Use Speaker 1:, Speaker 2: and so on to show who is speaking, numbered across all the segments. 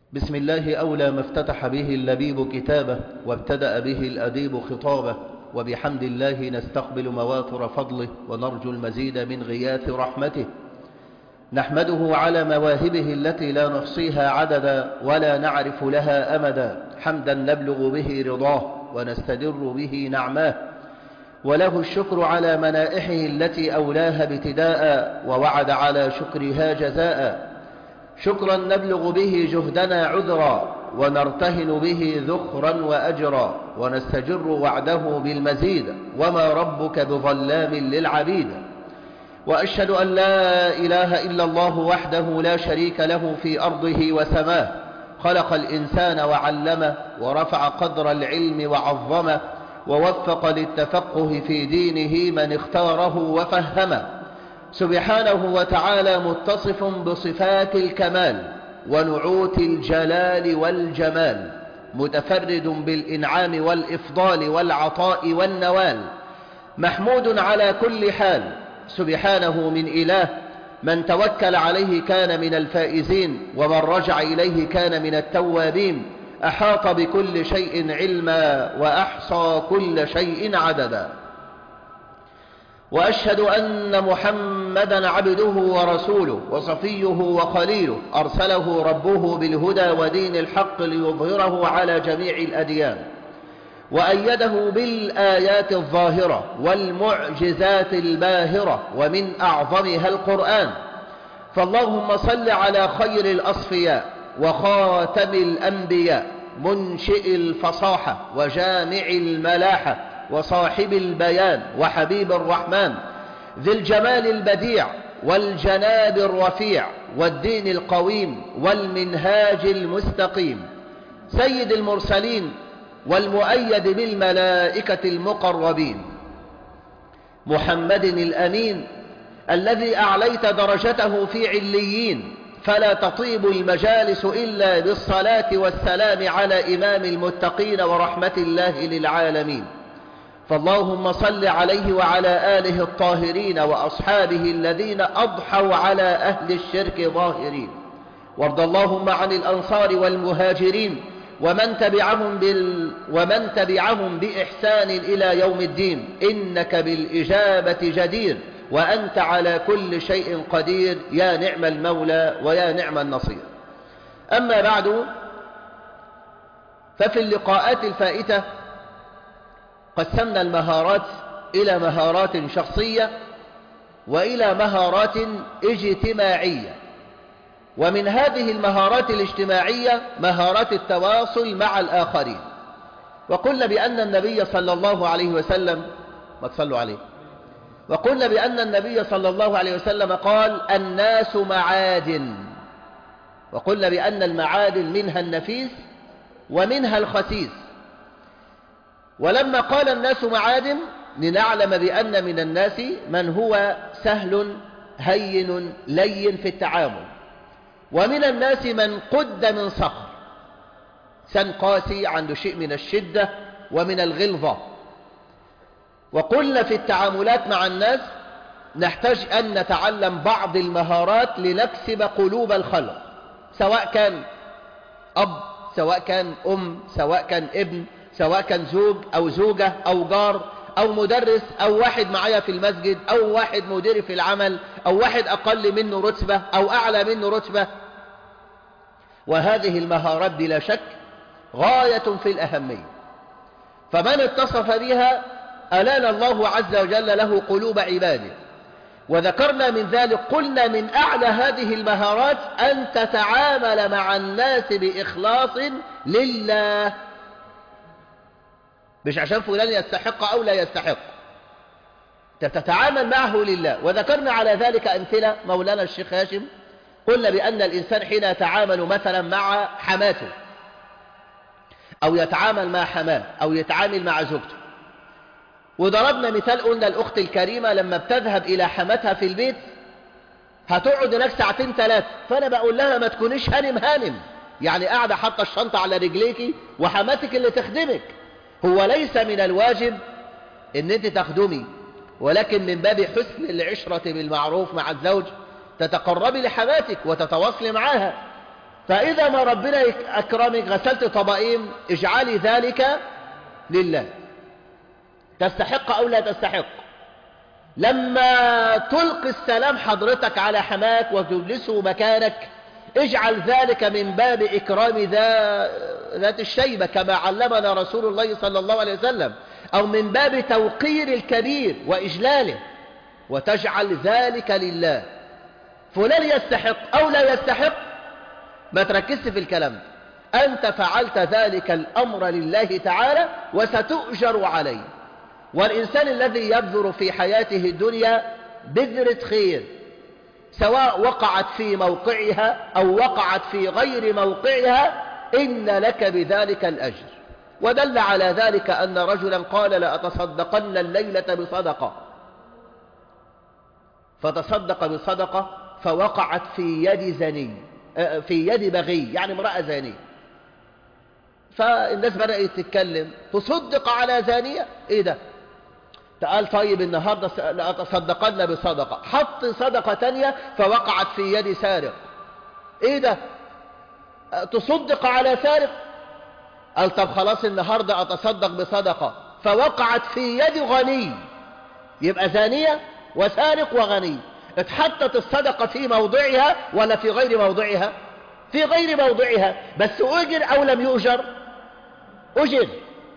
Speaker 1: بسم الله أولى ما افتتح به اللبيب كتابه وابتدأ به الأديب خطابه وبحمد الله نستقبل مواتر فضله ونرجو المزيد من غياث رحمته نحمده على مواهبه التي لا نحصيها عددا ولا نعرف لها أمدا حمدا نبلغ به رضاه ونستدر به نعماه وله الشكر على منائحه التي أولاها ابتداء ووعد على شكرها جزاء شكرا نبلغ به جهدنا عذرا ونرتهن به ذخرا وأجرا ونستجر وعده بالمزيد وما ربك بظلام للعبيد وأشهد أن لا إله إلا الله وحده لا شريك له في أرضه وسماه خلق الإنسان وعلمه ورفع قدر العلم وعظمه ووفق للتفقه في دينه من اختاره وفهمه سبحانه وتعالى متصف بصفات الكمال ونعوت الجلال والجمال متفرد بالإنعام والإفضال والعطاء والنوال محمود على كل حال سبحانه من إله من توكل عليه كان من الفائزين ومن رجع إليه كان من التوابين أحاط بكل شيء علما وأحصى كل شيء عددا وأشهد أن محمدا عبده ورسوله وصفيه وخليله أرسله ربه بالهدى ودين الحق ليظهره على جميع الأديان وأيده بالآيات الظاهرة والمعجزات الباهرة ومن أعظمها القرآن فاللهم صل على خير الأصفياء وخاتم الأنبياء منشئ الفصاحة وجامع الملاحة وصاحب البيان وحبيب الرحمن ذي الجمال البديع والجناب الرفيع والدين القويم والمنهاج المستقيم سيد المرسلين والمؤيد بالملائكة المقربين محمد الأمين الذي أعليت درجته في عليين فلا تطيب المجالس إلا بالصلاة والسلام على إمام المتقين ورحمة الله للعالمين فاللهم صل عليه وعلى آله الطاهرين وأصحابه الذين أضحوا على أهل الشرك ظاهرين وارض اللهم عن الأنصار والمهاجرين ومن تبعهم, بال ومن تبعهم بإحسان إلى يوم الدين إنك بالإجابة جدير وأنت على كل شيء قدير يا نعم المولى ويا نعم النصير أما بعد ففي اللقاءات الفائتة قسمنا المهارات إلى مهارات شخصية وإلى مهارات اجتماعية ومن هذه المهارات الاجتماعية مهارات التواصل مع الآخرين وقلنا بأن النبي صلى الله عليه وسلم ما تصلوا عليه وقلنا بأن النبي صلى الله عليه وسلم قال الناس معادن وقلنا بأن المعادن منها النفيس ومنها الخسيس ولما قال الناس معادن لنعلم بأن من الناس من هو سهل هين لين في التعامل ومن الناس من قد من صخر سن قاسي عنده شيء من الشدة ومن الغلظة وقلنا في التعاملات مع الناس نحتاج أن نتعلم بعض المهارات لنكسب قلوب الخلق سواء كان أب سواء كان أم سواء كان ابن سواء كان زوج أو زوجة أو جار أو مدرس أو واحد معايا في المسجد أو واحد مدير في العمل أو واحد أقل منه رتبة أو أعلى منه رتبة وهذه المهارات بلا شك غاية في الأهمية فمن اتصف بها ألان الله عز وجل له قلوب عباده وذكرنا من ذلك قلنا من أعلى هذه المهارات أن تتعامل مع الناس بإخلاص لله مش عشان فلان يستحق أو لا يستحق تتعامل معه لله وذكرنا على ذلك أمثلة مولانا الشيخ هاشم قلنا بأن الإنسان حين يتعامل مثلا مع حماته أو يتعامل مع حماه أو يتعامل مع زوجته وضربنا مثال قلنا الأخت الكريمة لما بتذهب إلى حماتها في البيت هتقعد هناك ساعتين ثلاثة فأنا بقول لها ما تكونيش هانم هانم يعني قاعدة حاطة الشنطة على رجليكي وحماتك اللي تخدمك هو ليس من الواجب ان انت تخدمي ولكن من باب حسن العشرة بالمعروف مع الزوج تتقربي لحماتك وتتواصلي معها فإذا ما ربنا أكرمك غسلت طبقين اجعلي ذلك لله تستحق أو لا تستحق لما تلقي السلام حضرتك على حماك وتجلسه مكانك اجعل ذلك من باب إكرام ذات الشيبة كما علمنا رسول الله صلى الله عليه وسلم أو من باب توقير الكبير وإجلاله وتجعل ذلك لله فلان يستحق أو لا يستحق ما تركزش في الكلام أنت فعلت ذلك الأمر لله تعالى وستؤجر عليه والإنسان الذي يبذر في حياته الدنيا بذرة خير سواء وقعت في موقعها أو وقعت في غير موقعها إن لك بذلك الأجر ودل على ذلك أن رجلا قال لأتصدقن الليلة بصدقة فتصدق بصدقة فوقعت في يد زني في يد بغي يعني امرأة زانية فالناس بدأت تتكلم تصدق على زانية ايه ده قال طيب النهاردة لأتصدقن بصدقة حط صدقة تانية فوقعت في يد سارق ايه ده تصدق على سارق قال طب خلاص النهاردة أتصدق بصدقة فوقعت في يد غني يبقى زانية وسارق وغني اتحطت الصدقة في موضعها ولا في غير موضعها في غير موضعها بس أجر أو لم يؤجر أجر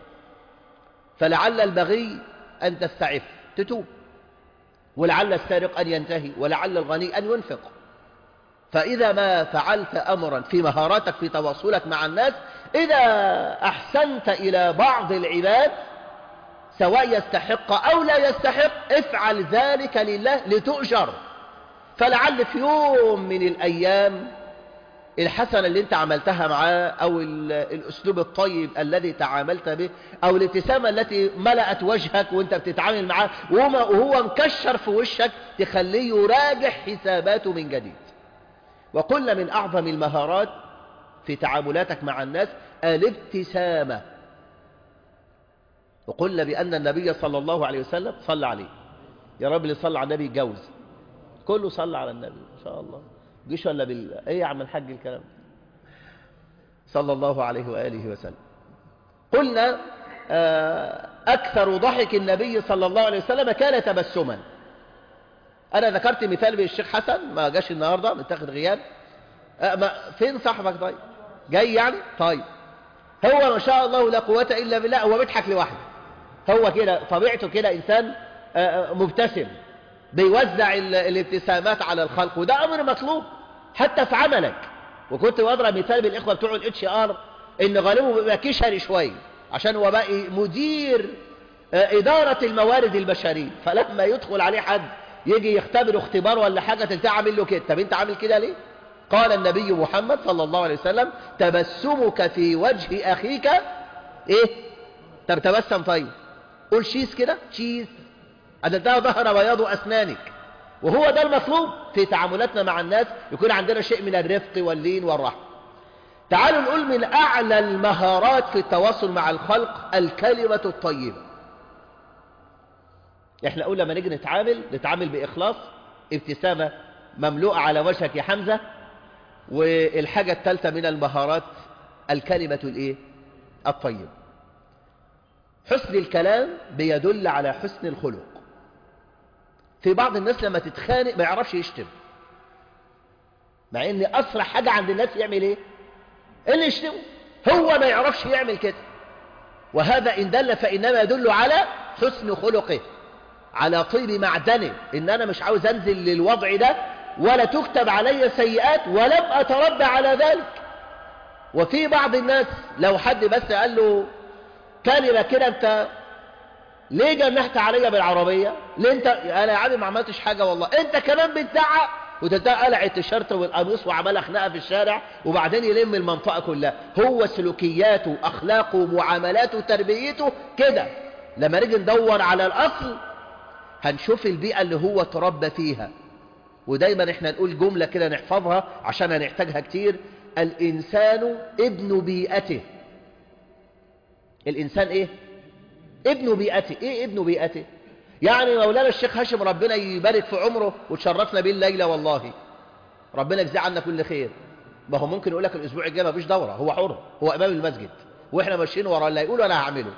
Speaker 1: فلعل البغي أن تستعف تتوب ولعل السارق أن ينتهي ولعل الغني أن ينفق فإذا ما فعلت أمرا في مهاراتك في تواصلك مع الناس إذا أحسنت إلى بعض العباد سواء يستحق أو لا يستحق افعل ذلك لله لتؤجر فلعل في يوم من الأيام الحسنة اللي انت عملتها معاه أو الأسلوب الطيب الذي تعاملت به أو الابتسامة التي ملأت وجهك وانت بتتعامل معاه وهو مكشر في وشك تخليه يراجع حساباته من جديد وقلنا من أعظم المهارات في تعاملاتك مع الناس الابتسامة وقلنا بأن النبي صلى الله عليه وسلم صلى عليه يا رب اللي صلى على النبي يتجوز كله صلى على النبي إن شاء الله جيش ولا بال ايه يا عم الحاج الكلام صلى الله عليه وآله وسلم قلنا أكثر ضحك النبي صلى الله عليه وسلم كان تبسما أنا ذكرت مثال بالشيخ حسن ما جاش النهاردة متاخد غياب ما فين صاحبك طيب جاي يعني طيب هو ما شاء الله لا قوة إلا بالله هو بيضحك لوحده هو كده طبيعته كده إنسان مبتسم بيوزع الابتسامات على الخلق وده أمر مطلوب حتى في عملك وكنت بضرب مثال بالإخوة بتوع الاتش ار إن غالبه بيبقى كشري شوية عشان هو بقى مدير إدارة الموارد البشرية فلما يدخل عليه حد يجي يختبر اختبار ولا حاجة تلتقى عامل له كده طب انت عامل كده ليه قال النبي محمد صلى الله عليه وسلم تبسمك في وجه أخيك ايه طب تبسم طيب قول شيس كده شيس أدلتها ظهر بياض أسنانك وهو ده المطلوب في تعاملاتنا مع الناس يكون عندنا شيء من الرفق واللين والرحمة تعالوا نقول من أعلى المهارات في التواصل مع الخلق الكلمة الطيبة احنا قلنا لما نيجي نتعامل نتعامل بإخلاص ابتسامة مملوءة على وجهك يا حمزة والحاجة الثالثة من المهارات الكلمة الايه الطيبة حسن الكلام بيدل على حسن الخلق في بعض الناس لما تتخانق ما يعرفش يشتم مع ان اسرع حاجة عند الناس يعمل ايه اللي يشتمه هو ما يعرفش يعمل كده وهذا ان دل فانما يدل على حسن خلقه على طيب معدنه ان انا مش عاوز انزل للوضع ده ولا تكتب علي سيئات ولم اتربى على ذلك وفي بعض الناس لو حد بس قال له كلمة كده انت ليه جنحت عليا بالعربية ليه انت انا يا عمي ما عملتش حاجة والله انت كمان بتزعق وتلتقى قلع التيشيرت والقميص وعملها خناقه في الشارع وبعدين يلم المنطقة كلها هو سلوكياته اخلاقه معاملاته تربيته كده لما نيجي ندور على الاصل هنشوف البيئة اللي هو تربى فيها ودايما احنا نقول جملة كده نحفظها عشان هنحتاجها كتير الإنسان ابن بيئته الإنسان إيه؟ ابن بيئته إيه ابن بيئته؟ يعني مولانا الشيخ هاشم ربنا يبارك في عمره وتشرفنا بيه الليلة والله ربنا يجزيه عنا كل خير ما هو ممكن يقول لك الاسبوع الجاي مفيش دوره هو حر هو امام المسجد واحنا ماشيين ورا اللي هيقوله انا هعمله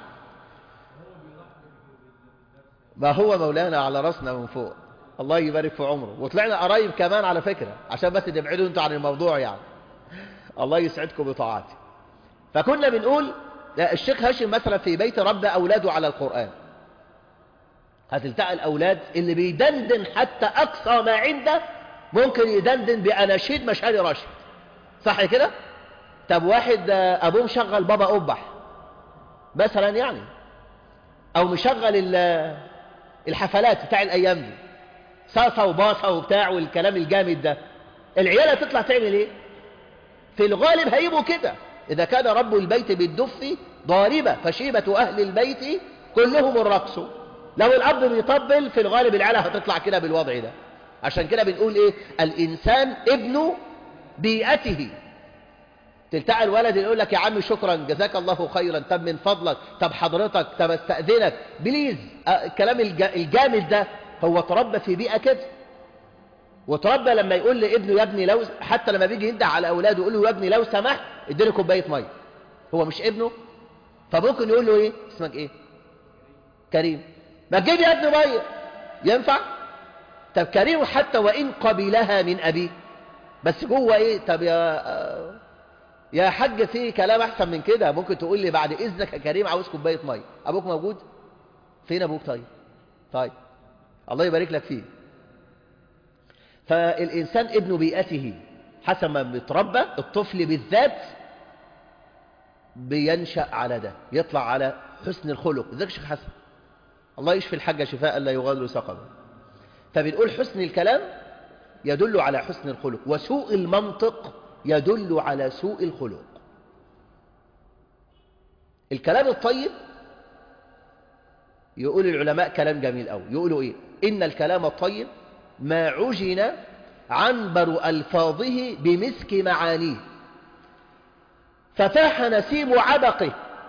Speaker 1: ما هو مولانا على راسنا من فوق الله يبارك في عمره وطلعنا قرايب كمان على فكرة عشان بس تبعدوا انتوا عن الموضوع يعني الله يسعدكم بطاعتي فكنا بنقول الشيخ هاشم مثلا في بيت ربى أولاده على القرآن هتلتقى الأولاد اللي بيدندن حتى أقصى ما عنده ممكن يدندن بأناشيد مشاري راشد صح كده؟ طب واحد أبوه مشغل بابا قبح مثلا يعني أو مشغل الحفلات بتاع الأيام دي صاصة وباصة وبتاع والكلام الجامد ده العيال هتطلع تعمل ايه في الغالب هيبقوا كده إذا كان رب البيت بالدف ضاربة فشيبة أهل البيت كلهم الرقص لو الأب بيطبل في الغالب العيال هتطلع كده بالوضع ده عشان كده بنقول ايه الإنسان ابن بيئته تلتقى الولد يقول لك يا عم شكرا جزاك الله خيرا طب من فضلك طب حضرتك طب استأذنك بليز الكلام الجامد ده هو تربى في بيئة كده وتربى لما يقول لابنه يا ابني لو حتى لما بيجي يندع على اولاده يقول له يا ابني لو سمحت اديني كوبايه ميه هو مش ابنه فممكن يقول له ايه اسمك ايه كريم ما تجيب يا ابني ميه ينفع طب كريم حتى وان قبلها من ابيه بس جوه ايه طب يا يا حاج في كلام احسن من كده ممكن تقول لي بعد اذنك يا كريم عاوز كوبايه ميه ابوك موجود فين ابوك طيب طيب الله يبارك لك فيه فالإنسان ابن بيئته حسب ما بيتربى الطفل بالذات بينشأ على ده يطلع على حسن الخلق ذلك شيخ حسن الله يشفي الحاجة شفاء لا يغادر سقما فبنقول حسن الكلام يدل على حسن الخلق وسوء المنطق يدل على سوء الخلق الكلام الطيب يقول العلماء كلام جميل قوي يقولوا ايه ان الكلام الطيب ما عجن عنبر الفاظه بمسك معانيه ففاح نسيم عبقه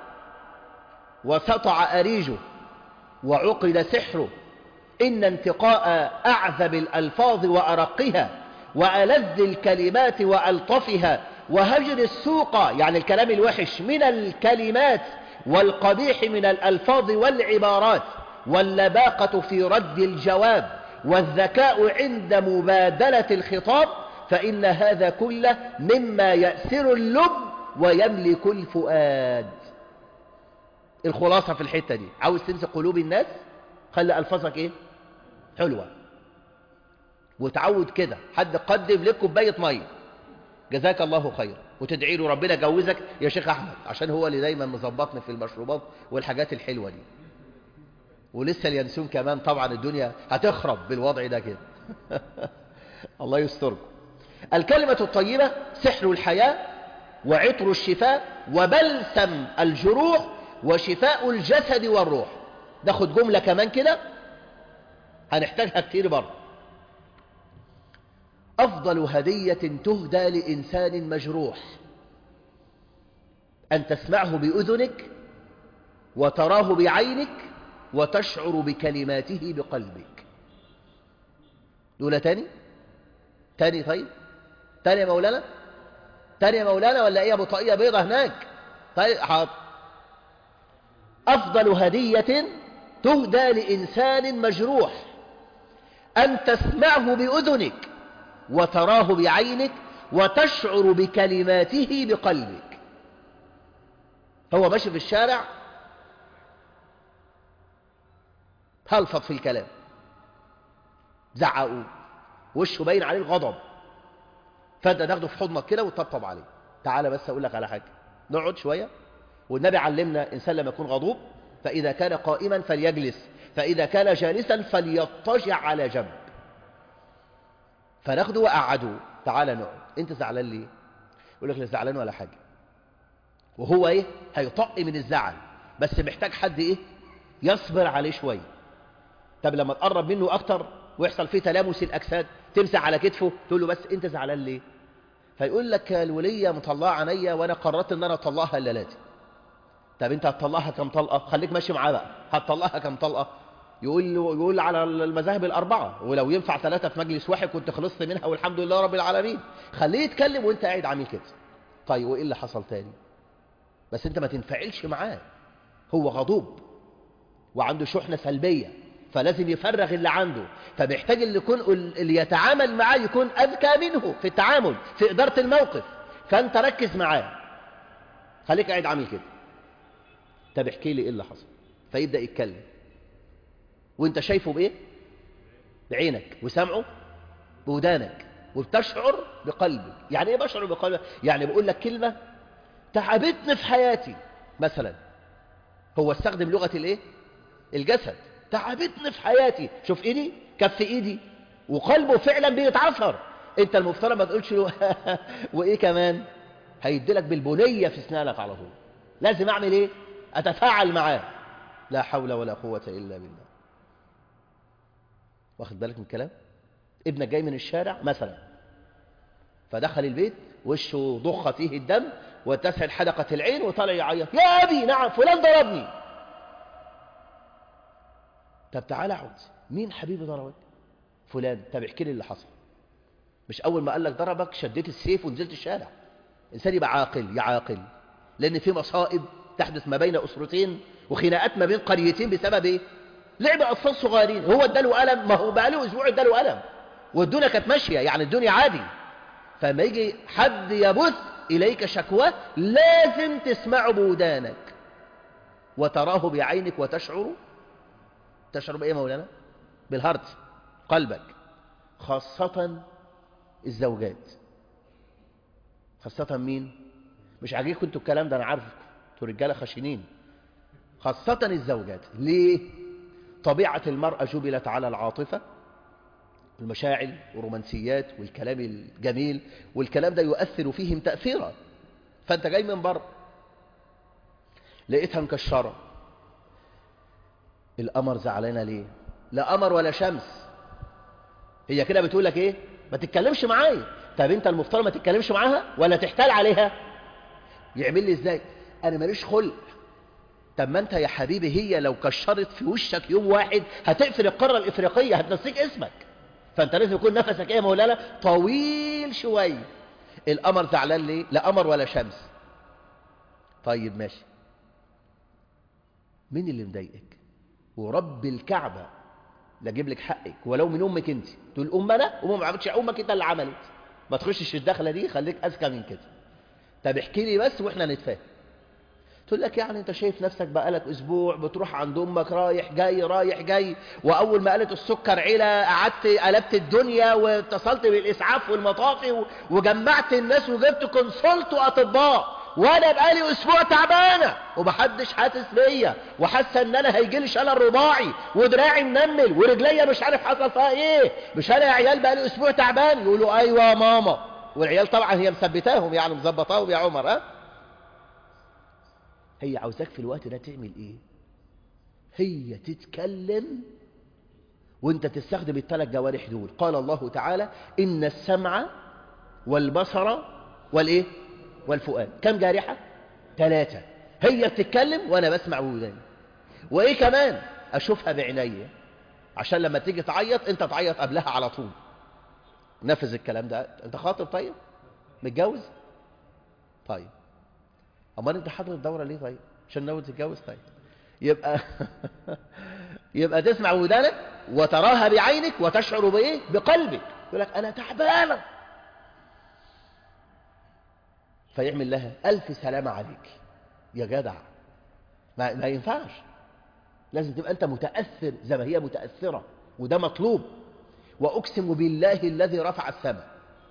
Speaker 1: وسطع أريجه وعقد سحره إن انتقاء أعذب الألفاظ وأرقها وألذ الكلمات وألطفها وهجر السوق يعني الكلام الوحش من الكلمات والقبيح من الألفاظ والعبارات واللباقة في رد الجواب والذكاء عند مبادلة الخطاب فإن هذا كله مما يأسر اللب ويملك الفؤاد الخلاصة في الحتة دي عاوز تمسك قلوب الناس خلي ألفاظك إيه حلوة وتعود كده حد قدم لك كوباية مية جزاك الله خير وتدعي له ربنا جوزك يا شيخ أحمد عشان هو اللي دايما مظبطني في المشروبات والحاجات الحلوة دي ولسه اليانسون كمان طبعا الدنيا هتخرب بالوضع ده كده الله يستركم الكلمة الطيبة سحر الحياة وعطر الشفاء وبلسم الجروح وشفاء الجسد والروح ناخد جملة كمان كده هنحتاجها كتير برضه أفضل هدية تهدى لإنسان مجروح أن تسمعه بأذنك وتراه بعينك وتشعر بكلماته بقلبك دولة تاني تاني طيب تاني يا مولانا تاني يا مولانا ولا ايه ابو طاقية بيضة هناك طيب حاضر افضل هدية تهدى لانسان مجروح ان تسمعه باذنك وتراه بعينك وتشعر بكلماته بقلبك هو ماشي في الشارع هلفظ في الكلام زعقوا وشه باين عليه الغضب فانت تاخده في حضنك كده وتطبطب عليه تعالى بس اقول لك على حاجه نقعد شويه والنبي علمنا انسان لما يكون غضوب فاذا كان قائما فليجلس فاذا كان جالسا فليضطجع على جنب فناخده وقعده تعالى نقعد انت زعلان ليه يقول لك لا زعلان ولا حاجه وهو ايه هيطق من الزعل بس محتاج حد ايه يصبر عليه شويه طب لما تقرب منه اكتر ويحصل فيه تلامس الاجساد تمسح على كتفه تقول له بس انت زعلان ليه فيقول لك الوليه مطلعه عينيا وانا قررت ان انا اطلقها الليله دي طب انت هتطلقها كم طلقه خليك ماشي معاه بقى هتطلقها كم طلقه يقول يقول على المذاهب الأربعة ولو ينفع ثلاثة في مجلس واحد كنت خلصت منها والحمد لله رب العالمين خليه يتكلم وانت قاعد عامل كده طيب وإيه اللي حصل تاني بس انت ما تنفعلش معاه هو غضوب وعنده شحنة سلبية فلازم يفرغ اللي عنده فبيحتاج اللي يكون اللي يتعامل معاه يكون أذكى منه في التعامل في إدارة الموقف فأنت ركز معاه خليك قاعد عامل كده طب احكي لي ايه اللي حصل فيبدأ يتكلم وانت شايفه بايه بعينك وسامعه بودانك وبتشعر بقلبك يعني ايه بشعر بقلبك يعني بقول لك كلمة تعبتني في حياتي مثلا هو استخدم لغة الايه الجسد تعبتني في حياتي شوف ايدي كف ايدي وقلبه فعلا بيتعثر انت المفترض ما تقولش له وايه كمان هيديلك بالبنية في اسنانك على طول لازم اعمل ايه اتفاعل معاه لا حول ولا قوة الا بالله واخد بالك من الكلام ابنك جاي من الشارع مثلا فدخل البيت وشه ضخ فيه الدم وتسعد حدقة العين وطلع يعيط يا أبي نعم فلان ضربني طب تعالى اقعد مين حبيبي ضربك فلان طب احكي لي اللي حصل مش أول ما قال لك ضربك شديت السيف ونزلت الشارع إنسان يبقى عاقل يعاقل لأن في مصائب تحدث ما بين أسرتين وخناقات ما بين قريتين بسبب إيه؟ لعب أطفال صغيرين هو اداله قلم ما هو بقى له أسبوع اداله قلم والدنيا كانت ماشية يعني الدنيا عادي فما يجي حد يبث إليك شكواه لازم تسمعه بودانك وتراه بعينك وتشعر تشعر بإيه مولانا؟ بالهرت قلبك خاصة الزوجات خاصة مين؟ مش عاجبكم انتوا الكلام ده أنا عارف انتوا رجالة خشنين خاصة الزوجات ليه؟ طبيعة المرأة جبلت على العاطفة المشاعر والرومانسيات والكلام الجميل والكلام ده يؤثر فيهم تأثيرا فأنت جاي من بره لقيتها مكشرة القمر زعلانة ليه لا قمر ولا شمس هي كده بتقول لك ايه ما تتكلمش معايا طب انت المفترض ما تتكلمش معاها ولا تحتال عليها يعمل لي ازاي انا ماليش خلق طب ما انت يا حبيبي هي لو كشرت في وشك يوم واحد هتقفل القاره الافريقيه هتنسيك اسمك فانت لازم يكون نفسك ايه يا مولانا طويل شويه القمر زعلان ليه لا قمر ولا شمس طيب ماشي مين اللي مضايقك ورب الكعبه لا اجيب لك حقك ولو من امك انت تقول ام انا ام ما عملتش امك انت اللي عملت ما تخشش الدخله دي خليك اذكى من كده طب احكي لي بس واحنا نتفاهم تقول لك يعني انت شايف نفسك بقالك اسبوع بتروح عند امك رايح جاي رايح جاي واول ما قالت السكر علا قعدت قلبت الدنيا واتصلت بالاسعاف والمطافي وجمعت الناس وجبت كونسلت واطباء وانا بقالي اسبوع تعبانه ومحدش حاسس بيا وحاسه ان انا هيجي لي شلل رباعي ودراعي منمل ورجليا مش عارف حصل فيها ايه مش انا يا عيال بقالي اسبوع تعبان يقولوا ايوه يا ماما والعيال طبعا هي مثبتاهم يعني مظبطاهم يا عمر ها هي عاوزاك في الوقت ده تعمل ايه هي تتكلم وانت تستخدم الثلاث جوارح دول قال الله تعالى ان السمع والبصر والايه والفؤاد كم جارحة ثلاثة هي بتتكلم وانا بسمع بوداني وايه كمان اشوفها بعينيا عشان لما تيجي تعيط انت تعيط قبلها على طول نفذ الكلام ده انت خاطب طيب متجوز طيب امال انت حاضر الدوره ليه طيب عشان ناوي تتجوز طيب يبقى يبقى تسمع ودانك وتراها بعينك وتشعر بايه بقلبك يقول لك انا تعبانه فيعمل لها الف سلامه عليك يا جدع ما, ما ينفعش لازم تبقى انت متاثر زي ما هي متاثره وده مطلوب واقسم بالله الذي رفع السماء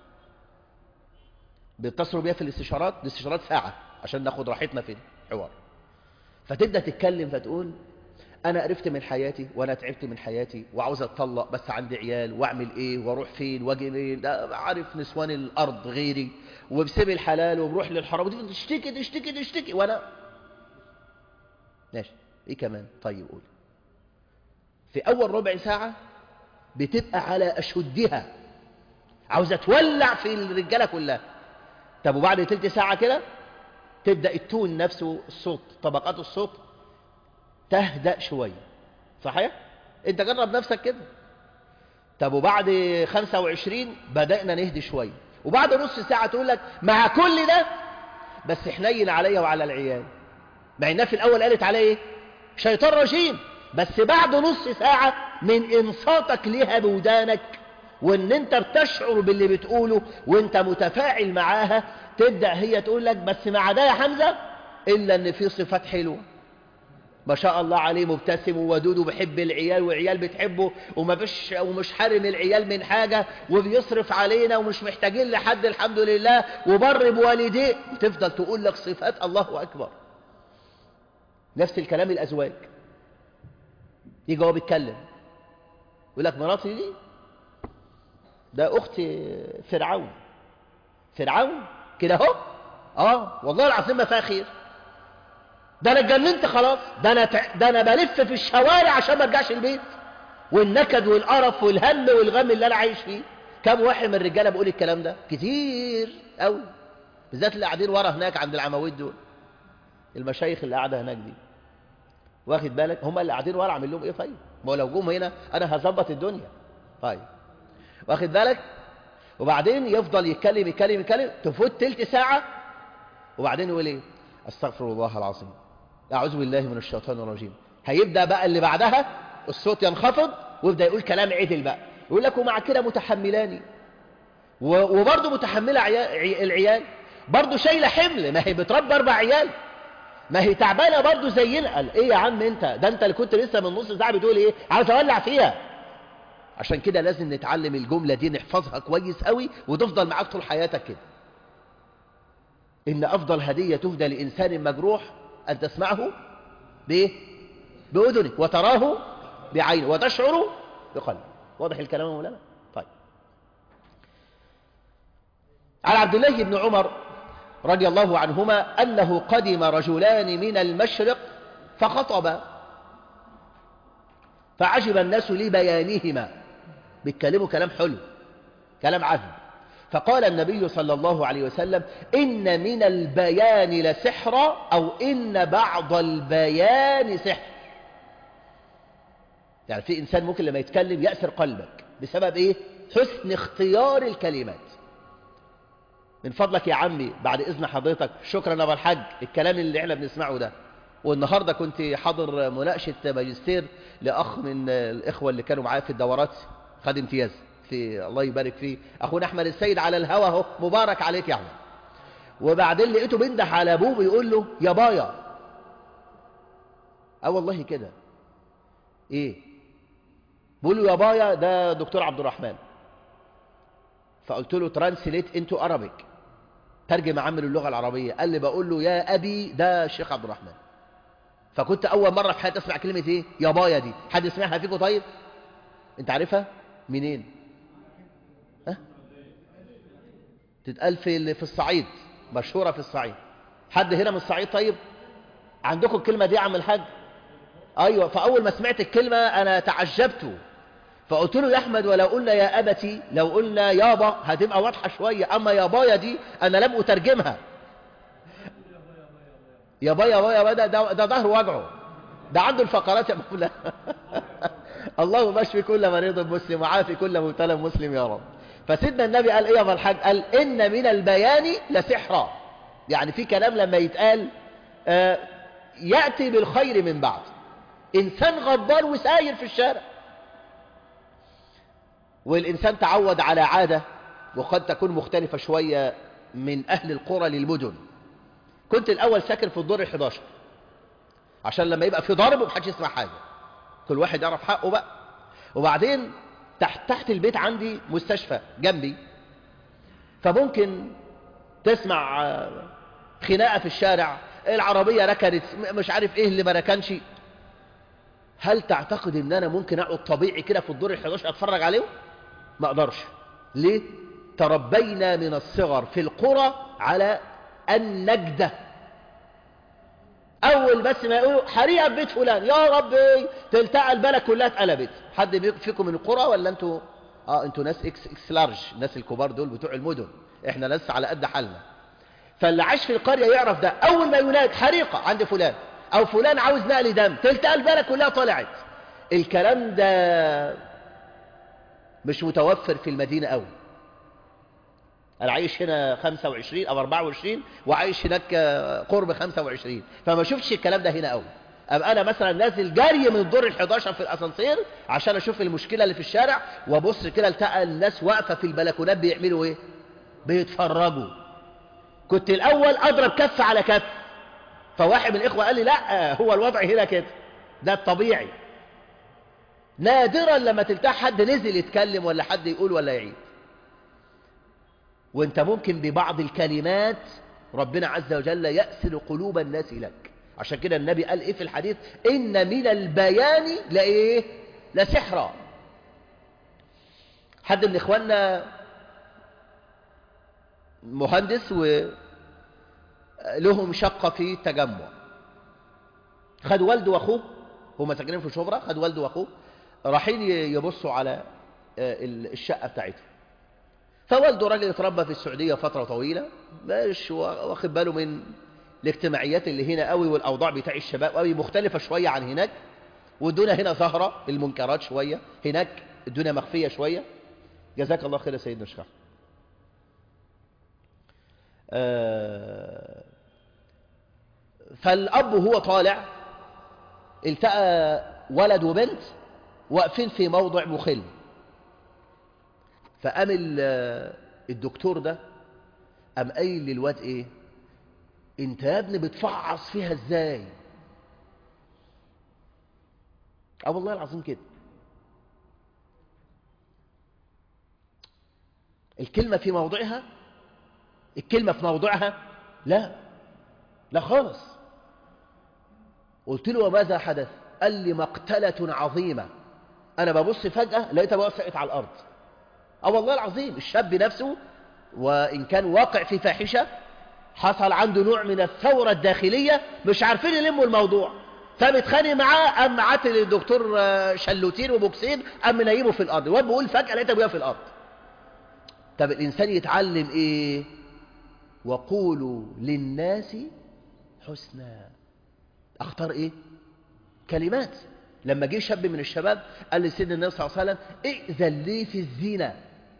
Speaker 1: بيتصلوا بيها في الاستشارات الاستشارات ساعه عشان ناخد راحتنا في الحوار فتبدأ تتكلم فتقول أنا عرفت من حياتي وأنا تعبت من حياتي وعاوز أتطلق بس عندي عيال وأعمل إيه وأروح فين وأجي منين ده عارف نسوان الأرض غيري وبسيب الحلال وبروح للحرام وتفضل تشتكي تشتكي تشتكي وأنا ماشي إيه كمان طيب قول في أول ربع ساعة بتبقى على أشدها عاوزة تولع في الرجالة كلها طب وبعد تلت ساعة كده تبدأ التون نفسه الصوت طبقات الصوت تهدأ شوية صحيح؟ انت جرب نفسك كده طب وبعد 25 بدأنا نهدي شوية وبعد نص ساعة تقول لك مع كل ده بس حنين عليا وعلى العيال مع انها في الاول قالت عليه ايه شيطان رجيم بس بعد نص ساعة من انصاتك ليها بودانك وان انت بتشعر باللي بتقوله وانت متفاعل معاها تبدأ هي تقول لك بس مع ده يا حمزة الا ان في صفات حلوة ما شاء الله عليه مبتسم وودود وبيحب العيال والعيال بتحبه وما فيش ومش حارم العيال من حاجة وبيصرف علينا ومش محتاجين لحد الحمد لله وبر بوالديه وتفضل تقول لك صفات الله أكبر نفس الكلام الأزواج يجي هو بيتكلم يقول لك مراتي دي ده أخت فرعون فرعون كده اهو اه والله العظيم ما فيها خير ده انا اتجننت خلاص ده انا تع... ده انا بلف في الشوارع عشان ما ارجعش البيت والنكد والقرف والهم والغم اللي انا عايش فيه كم واحد من الرجاله بيقول الكلام ده كتير قوي بالذات اللي قاعدين ورا هناك عند العماويد دول المشايخ اللي قاعده هناك دي واخد بالك هم اللي قاعدين ورا عامل لهم ايه طيب ما هو لو جم هنا انا هظبط الدنيا طيب واخد بالك وبعدين يفضل يتكلم يتكلم يتكلم تفوت تلت ساعه وبعدين يقول ايه استغفر الله العظيم أعوذ بالله من الشيطان الرجيم هيبدأ بقى اللي بعدها الصوت ينخفض ويبدأ يقول كلام عدل بقى يقول لك ومع كده متحملاني وبرضه متحملة العيال برضه شايلة حمل ما هي بتربى أربع عيال ما هي تعبانة برضه زينا قال إيه يا عم أنت ده أنت اللي كنت لسه من نص ساعة بتقول إيه عايز أولع فيها عشان كده لازم نتعلم الجملة دي نحفظها كويس قوي وتفضل معاك طول حياتك كده إن أفضل هدية تهدى لإنسان مجروح أن تسمعه بإيه؟ بأذنك وتراه بعينه وتشعر بقلبك واضح الكلام يا مولانا؟ طيب عن عبد الله بن عمر رضي الله عنهما أنه قدم رجلان من المشرق فخطب فعجب الناس لبيانهما بيتكلموا كلام حلو كلام عذب فقال النبي صلى الله عليه وسلم إن من البيان لسحرا أو إن بعض البيان سحر يعني في إنسان ممكن لما يتكلم يأسر قلبك بسبب إيه؟ حسن اختيار الكلمات من فضلك يا عمي بعد إذن حضرتك شكرا أبا الحاج الكلام اللي احنا بنسمعه ده والنهاردة كنت حاضر مناقشة ماجستير لأخ من الإخوة اللي كانوا معايا في الدورات خد امتياز في الله يبارك فيه أخونا أحمد السيد على الهوى اهو مبارك عليك يا أحمد وبعدين لقيته بينده على أبوه بيقول له يا بايا أه والله كده إيه بيقول له يا بايا ده دكتور عبد الرحمن فقلت له ترانسليت انتو أرابيك ترجم عمل اللغة العربية قال لي بقول له يا أبي ده الشيخ عبد الرحمن فكنت أول مرة في حياتي أسمع كلمة إيه يا بايا دي حد يسمعها فيكم طيب أنت عارفها منين ها تتقال في في الصعيد مشهورة في الصعيد حد هنا من الصعيد طيب عندكم الكلمة دي يا عم الحاج أيوة فأول ما سمعت الكلمة أنا تعجبت فقلت له يا أحمد ولو قلنا يا أبتي لو قلنا يابا هتبقى واضحة شوية أما يا بايا دي أنا لم أترجمها يا بايا بايا بايا ده, ده ظهر وجعه ده عنده الفقرات يا مولا اللهم اشفي كل مريض مسلم وعافي كل مبتلى مسلم يا رب فسيدنا النبي قال ايه يا الحاج قال ان من البيان لسحرا يعني في كلام لما يتقال آه يأتي بالخير من بعد انسان غضبان وساير في الشارع والإنسان تعود على عادة وقد تكون مختلفة شوية من أهل القرى للمدن كنت الأول ساكن في الدور ال11 عشان لما يبقى في ضرب محدش يسمع حاجة كل واحد يعرف حقه بقى وبعدين تحت, تحت البيت عندي مستشفى جنبي فممكن تسمع خناقة في الشارع العربية ركنت مش عارف ايه اللي ما ركنش هل تعتقد ان انا ممكن اقعد طبيعي كده في الدور ال11 اتفرج عليهم ما اقدرش ليه تربينا من الصغر في القرى على النجدة اول بس ما يقولوا حريقه في بيت فلان يا ربي تلتقى البلد كلها اتقلبت حد فيكم من القرى ولا انتوا اه انتوا ناس اكس اكس لارج الناس الكبار دول بتوع المدن احنا ناس على قد حالنا فاللي عاش في القريه يعرف ده اول ما يناد حريقه عند فلان او فلان عاوز نقل دم تلتقى البلد كلها طلعت الكلام ده مش متوفر في المدينة قوي انا عايش هنا 25 او 24 وعايش هناك قرب 25 فما شفتش الكلام ده هنا قوي ابقى انا مثلا نازل جري من الدور ال11 في الاسانسير عشان اشوف المشكله اللي في الشارع وابص كده التقى الناس واقفه في البلكونات بيعملوا ايه بيتفرجوا كنت الاول اضرب كف على كف فواحد من الاخوه قال لي لا هو الوضع هنا كده ده الطبيعي نادرا لما تلتقى حد نزل يتكلم ولا حد يقول ولا يعيد وانت ممكن ببعض الكلمات ربنا عز وجل يأسل قلوب الناس لك عشان كده النبي قال ايه في الحديث ان من البيان لايه لسحرا حد من اخواننا مهندس ولهم شقة في التجمع خد والده واخوه هما ساكنين في شبرا خد والده واخوه رايحين يبصوا على الشقة بتاعته فوالده راجل اتربى في السعودية فترة طويلة مش واخد باله من الاجتماعيات اللي هنا قوي والأوضاع بتاع الشباب قوي مختلفة شوية عن هناك والدنيا هنا ظاهرة المنكرات شوية هناك الدنيا مخفية شوية جزاك الله خير يا سيدنا الشيخ آه فالأب وهو طالع التقى ولد وبنت واقفين في موضع مخل فقام الدكتور ده قام قايل للواد ايه انت يا ابني بتفعص فيها ازاي اه والله العظيم كده الكلمة في موضعها الكلمة في موضعها لا لا خالص قلت له وماذا حدث قال لي مقتلة عظيمة أنا ببص فجأة لقيتها وقفت على الأرض اه والله العظيم الشاب نفسه وإن كان واقع في فاحشة حصل عنده نوع من الثورة الداخلية مش عارفين يلموا الموضوع فمتخانق معاه قام عاتل الدكتور شلوتين وبوكسين قام منيمه في الأرض الواد بيقول فجأة لقيتها ابويا في الأرض طب الإنسان يتعلم إيه وقولوا للناس حسنا اختار إيه كلمات لما جه شاب من الشباب قال لسيدنا النبي صلى الله عليه وسلم ائذن لي في الزنا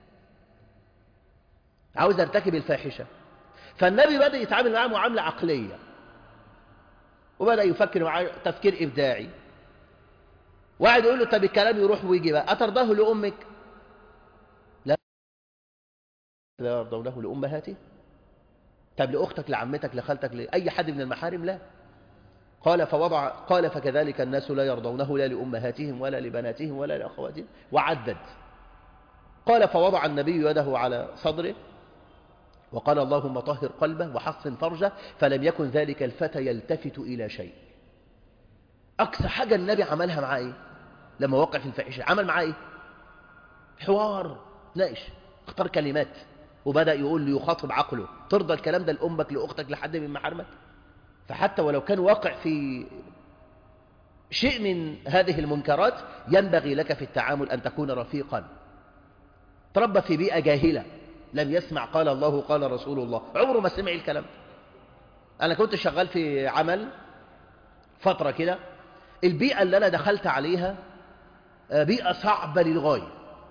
Speaker 1: عاوز ارتكب الفاحشة فالنبي بدأ يتعامل معاه معاملة عقلية وبدأ يفكر معاه تفكير إبداعي واحد يقول له طب الكلام يروح ويجي بقى أترضاه لأمك لا لا يرضونه لأمهاته طب لأختك لعمتك لخالتك لأي حد من المحارم لا قال فوضع قال فكذلك الناس لا يرضونه لا لأمهاتهم ولا لبناتهم ولا لأخواتهم وعدد قال فوضع النبي يده على صدره وقال اللهم طهر قلبه وحصن فرجه فلم يكن ذلك الفتى يلتفت إلى شيء أقصى حاجة النبي عملها معاه إيه لما وقع في الفاحشة عمل معاه إيه حوار ناقش اختار كلمات وبدأ يقول لي يخاطب عقله ترضى الكلام ده لأمك لأختك لحد من محارمك فحتى ولو كان واقع في شيء من هذه المنكرات ينبغي لك في التعامل أن تكون رفيقا تربى في بيئة جاهلة لم يسمع قال الله قال رسول الله عمره ما سمع الكلام أنا كنت شغال في عمل فترة كده البيئة اللي أنا دخلت عليها بيئة صعبة للغاية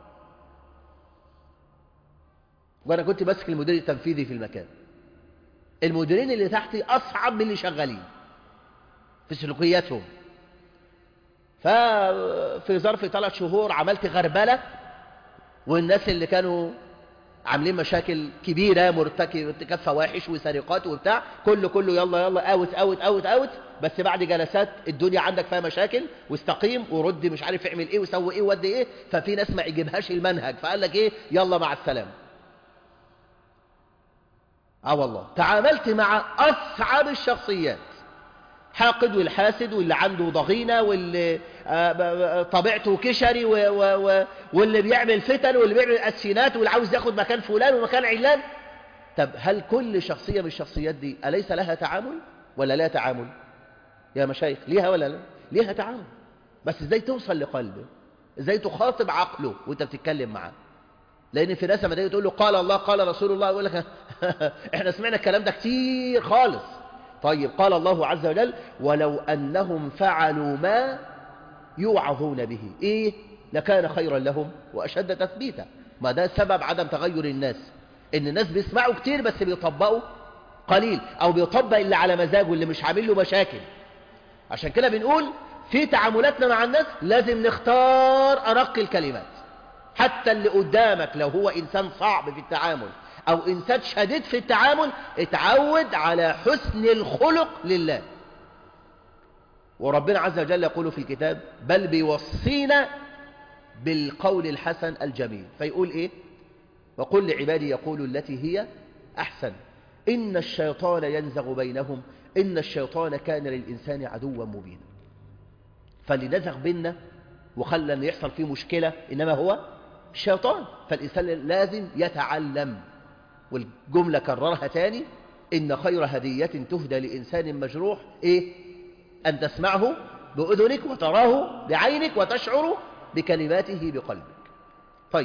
Speaker 1: وأنا كنت ماسك المدير التنفيذي في المكان المديرين اللي تحتي أصعب من اللي شغالين في سلوكياتهم ففي ظرف ثلاث شهور عملت غربلة والناس اللي كانوا عاملين مشاكل كبيرة مرتكب فواحش وسرقات وبتاع كله كله يلا يلا اوت اوت اوت اوت بس بعد جلسات الدنيا عندك فيها مشاكل واستقيم ورد مش عارف اعمل ايه وسوي ايه ودي ايه ففي ناس ما يجيبهاش المنهج فقال لك ايه يلا مع السلامه اه والله تعاملت مع أصعب الشخصيات حاقد والحاسد واللي عنده ضغينة واللي طبيعته كشري واللي بيعمل فتن واللي بيعمل أسفينات واللي عاوز ياخد مكان فلان ومكان علان طب هل كل شخصية من الشخصيات دي أليس لها تعامل ولا لا تعامل يا مشايخ ليها ولا لا ليها تعامل بس ازاي توصل لقلبه ازاي تخاطب عقله وانت بتتكلم معاه لان في ناس لما تيجي تقول له قال الله قال رسول الله يقول لك احنا سمعنا الكلام ده كتير خالص طيب قال الله عز وجل ولو انهم فعلوا ما يوعظون به إيه لكان خيرا لهم وأشد تثبيتا ما ده سبب عدم تغير الناس إن الناس بيسمعوا كتير بس بيطبقوا قليل أو بيطبق اللي على مزاجه اللي مش عامل له مشاكل عشان كده بنقول في تعاملاتنا مع الناس لازم نختار أرق الكلمات حتى اللي قدامك لو هو إنسان صعب في التعامل أو إنسان شديد في التعامل اتعود على حسن الخلق لله وربنا عز وجل يقول في الكتاب بل بيوصينا بالقول الحسن الجميل فيقول إيه وقل لعبادي يقولوا التي هي أحسن إن الشيطان ينزغ بينهم إن الشيطان كان للإنسان عدوا مبينا فاللي نزغ بيننا وخلى أن يحصل فيه مشكلة إنما هو الشيطان فالإنسان لازم يتعلم والجملة كررها تاني إن خير هدية تهدى لإنسان مجروح إيه أن تسمعه بأذنك وتراه بعينك وتشعر بكلماته بقلبك طيب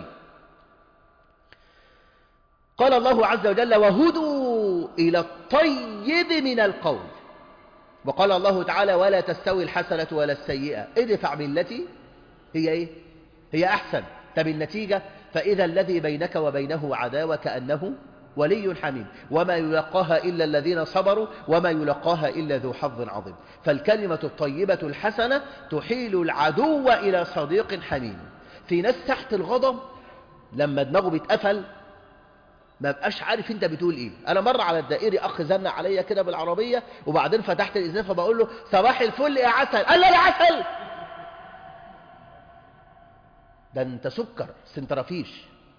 Speaker 1: قال الله عز وجل وهدوا إلى الطيب من القول وقال الله تعالى ولا تستوي الحسنة ولا السيئة ادفع بالتي هي إيه هي أحسن طب النتيجة فإذا الذي بينك وبينه عداوة كأنه ولي حميم وما يلقاها إلا الذين صبروا وما يلقاها إلا ذو حظ عظيم فالكلمة الطيبة الحسنة تحيل العدو إلى صديق حميم في ناس تحت الغضب لما دماغه بيتقفل ما بقاش عارف انت بتقول ايه انا مره على الدائري اخ زن عليا كده بالعربيه وبعدين فتحت الاذان فبقول له صباح الفل يا عسل قال لي العسل ده انت سكر سنترافيش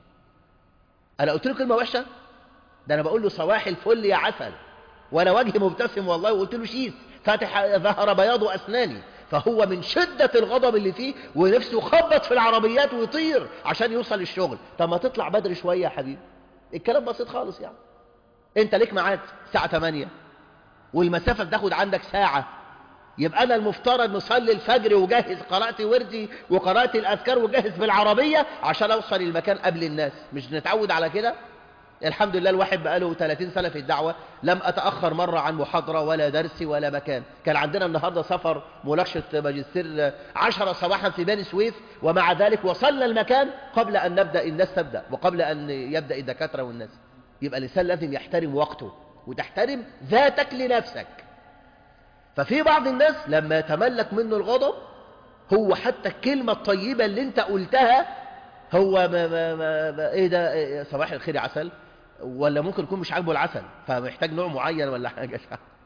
Speaker 1: انا قلت له كلمه وحشه ده انا بقول له صباح الفل يا عسل وانا وجهي مبتسم والله وقلت له شيف فاتح ظهر بياض اسناني فهو من شدة الغضب اللي فيه ونفسه يخبط في العربيات ويطير عشان يوصل الشغل طب ما تطلع بدري شوية يا حبيبي الكلام بسيط خالص يعني انت ليك ميعاد الساعة 8 والمسافة بتاخد عندك ساعة يبقى انا المفترض نصلي الفجر وجهز قراءتي وردي وقراءة الاذكار وجهز بالعربية عشان اوصل المكان قبل الناس مش نتعود على كده الحمد لله الواحد بقاله 30 سنة في الدعوة لم أتأخر مرة عن محاضرة ولا درس ولا مكان كان عندنا النهاردة سفر مناقشة ماجستير 10 صباحا في بني سويف ومع ذلك وصلنا المكان قبل أن نبدأ الناس تبدأ وقبل أن يبدأ الدكاترة والناس يبقى الإنسان لازم يحترم وقته وتحترم ذاتك لنفسك ففي بعض الناس لما يتملك منه الغضب هو حتى الكلمة الطيبة اللي انت قلتها هو ما ما ما ما ايه ده إيه صباح الخير يا عسل ولا ممكن يكون مش عاجبه العسل فمحتاج نوع معين ولا حاجة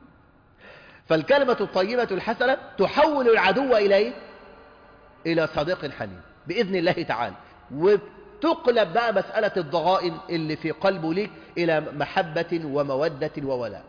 Speaker 1: فالكلمة الطيبة الحسنة تحول العدو إلى إيه؟ إلى صديق حميم بإذن الله تعالى وتقلب بقى مسألة الضغائن اللي في قلبه ليك إلى محبة ومودة وولاء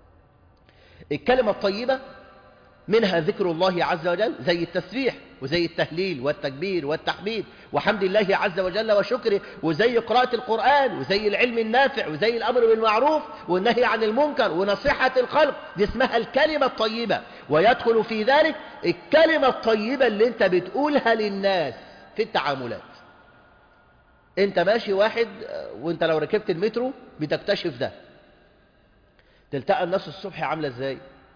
Speaker 1: الكلمة الطيبة منها ذكر الله عز وجل زي التسبيح وزي التهليل والتكبير والتحميد وحمد الله عز وجل وشكره وزي قراءة القرآن وزي العلم النافع وزي الأمر بالمعروف والنهي عن المنكر ونصيحة الخلق دي اسمها الكلمة الطيبة ويدخل في ذلك الكلمة الطيبة اللي انت بتقولها للناس في التعاملات انت ماشي واحد وانت لو ركبت المترو بتكتشف ده تلتقى الناس الصبح عاملة ازاي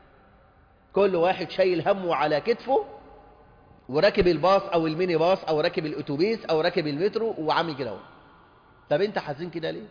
Speaker 1: كل واحد شايل همه على كتفه وراكب الباص او الميني باص او راكب الاتوبيس او راكب المترو وعامل كده اهو طب انت حزين كده ليه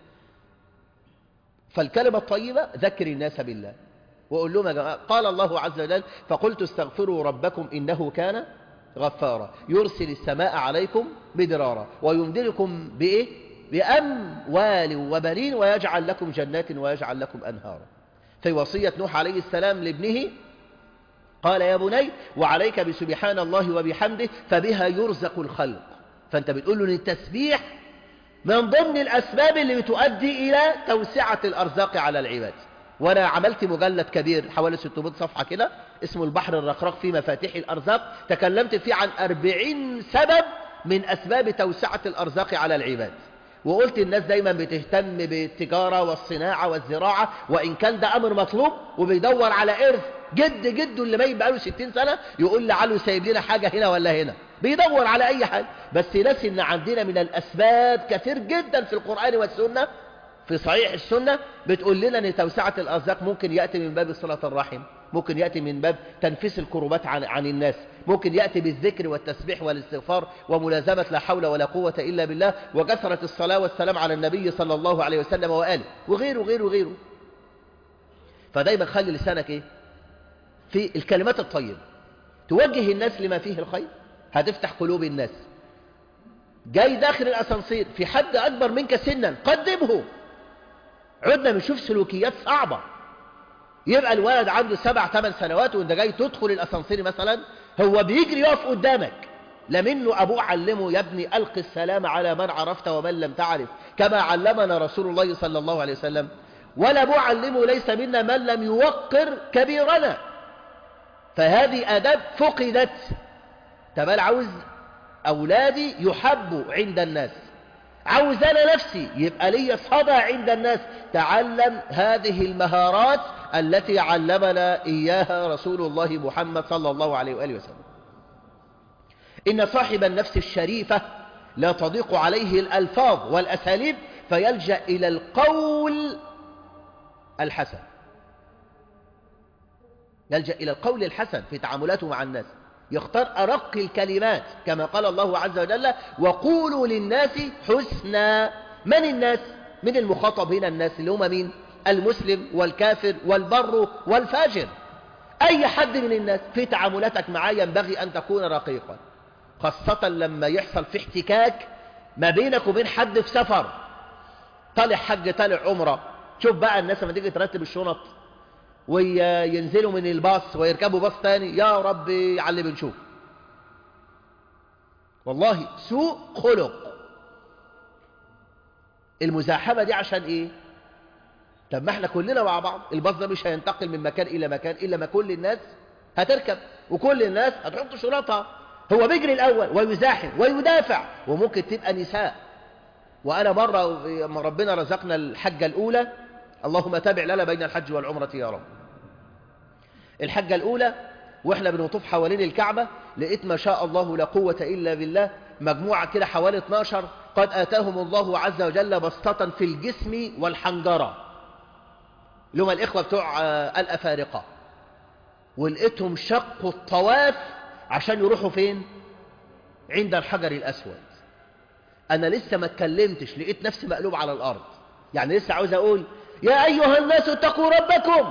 Speaker 1: فالكلمه الطيبه ذكر الناس بالله وقول لهم يا جماعه قال الله عز وجل فقلت استغفروا ربكم انه كان غفارا يرسل السماء عليكم بدرارا ويمدلكم بايه باموال وبنين ويجعل لكم جنات ويجعل لكم انهارا في وصيه نوح عليه السلام لابنه قال يا بني وعليك بسبحان الله وبحمده فبها يرزق الخلق فأنت بتقول له ان التسبيح من ضمن الأسباب اللي بتؤدي إلى توسعة الأرزاق على العباد وأنا عملت مجلد كبير حوالي 600 صفحة كده اسمه البحر الرقراق في مفاتيح الأرزاق تكلمت فيه عن 40 سبب من أسباب توسعة الأرزاق على العباد وقلت الناس دايما بتهتم بالتجارة والصناعة والزراعة وإن كان ده أمر مطلوب وبيدور على إرث جد جده اللي ميت بقاله 60 سنة يقول لعله سايب لنا حاجة هنا ولا هنا بيدور على أي حاجة بس ناس إن عندنا من الأسباب كثير جدا في القرآن والسنة في صحيح السنة بتقول لنا أن توسعة الأرزاق ممكن يأتي من باب صلة الرحم ممكن يأتي من باب تنفيس الكربات عن, عن الناس ممكن يأتي بالذكر والتسبيح والاستغفار وملازمة لا حول ولا قوة إلا بالله وكثرة الصلاة والسلام على النبي صلى الله عليه وسلم وآله وغيره وغيره وغيره فدايما خلي لسانك إيه؟ في الكلمات الطيبة توجه الناس لما فيه الخير هتفتح قلوب الناس جاي داخل الأسانسير في حد أكبر منك سنا قدمه عدنا بنشوف سلوكيات صعبة يبقى الولد عنده سبع ثمان سنوات وانت جاي تدخل الأسانسير مثلا هو بيجري يقف قدامك لا منه أبوه علمه يا ابني ألق السلام على من عرفت ومن لم تعرف كما علمنا رسول الله صلى الله عليه وسلم ولا أبوه علمه ليس منا من لم يوقر كبيرنا فهذه آداب فقدت تبال عاوز أولادي يحبوا عند الناس عاوز أنا نفسي يبقى لي صدى عند الناس تعلم هذه المهارات التي علمنا إياها رسول الله محمد صلى الله عليه وآله وسلم إن صاحب النفس الشريفة لا تضيق عليه الألفاظ والأساليب فيلجأ إلى القول الحسن يلجأ إلى القول الحسن في تعاملاته مع الناس يختار أرق الكلمات كما قال الله عز وجل وقولوا للناس حسنا من الناس من المخاطب هنا الناس اللي هم مين المسلم والكافر والبر والفاجر أي حد من الناس في تعاملاتك معاه ينبغي أن تكون رقيقا خاصة لما يحصل في احتكاك ما بينك وبين حد في سفر طالع حج طالع عمره شوف بقى الناس لما تيجي ترتب الشنط وينزلوا من الباص ويركبوا باص تاني يا رب على اللي بنشوف والله سوء خلق المزاحمة دي عشان ايه طب ما احنا كلنا مع بعض الباص ده مش هينتقل من مكان الى مكان الا ما كل الناس هتركب وكل الناس هتحط شنطها هو بيجري الاول ويزاحم ويدافع وممكن تبقى نساء وانا مرة لما ربنا رزقنا الحجة الاولى اللهم تابع لنا بين الحج والعمرة يا رب الحجة الأولى وإحنا بنطوف حوالين الكعبة لقيت ما شاء الله لا قوة إلا بالله مجموعة كده حوالي 12 قد آتاهم الله عز وجل بسطة في الجسم والحنجرة اللي هم الإخوة بتوع الأفارقة ولقيتهم شقوا الطواف عشان يروحوا فين عند الحجر الأسود أنا لسه ما اتكلمتش لقيت نفسي مقلوب على الأرض يعني لسه عاوز أقول يا أيها الناس اتقوا ربكم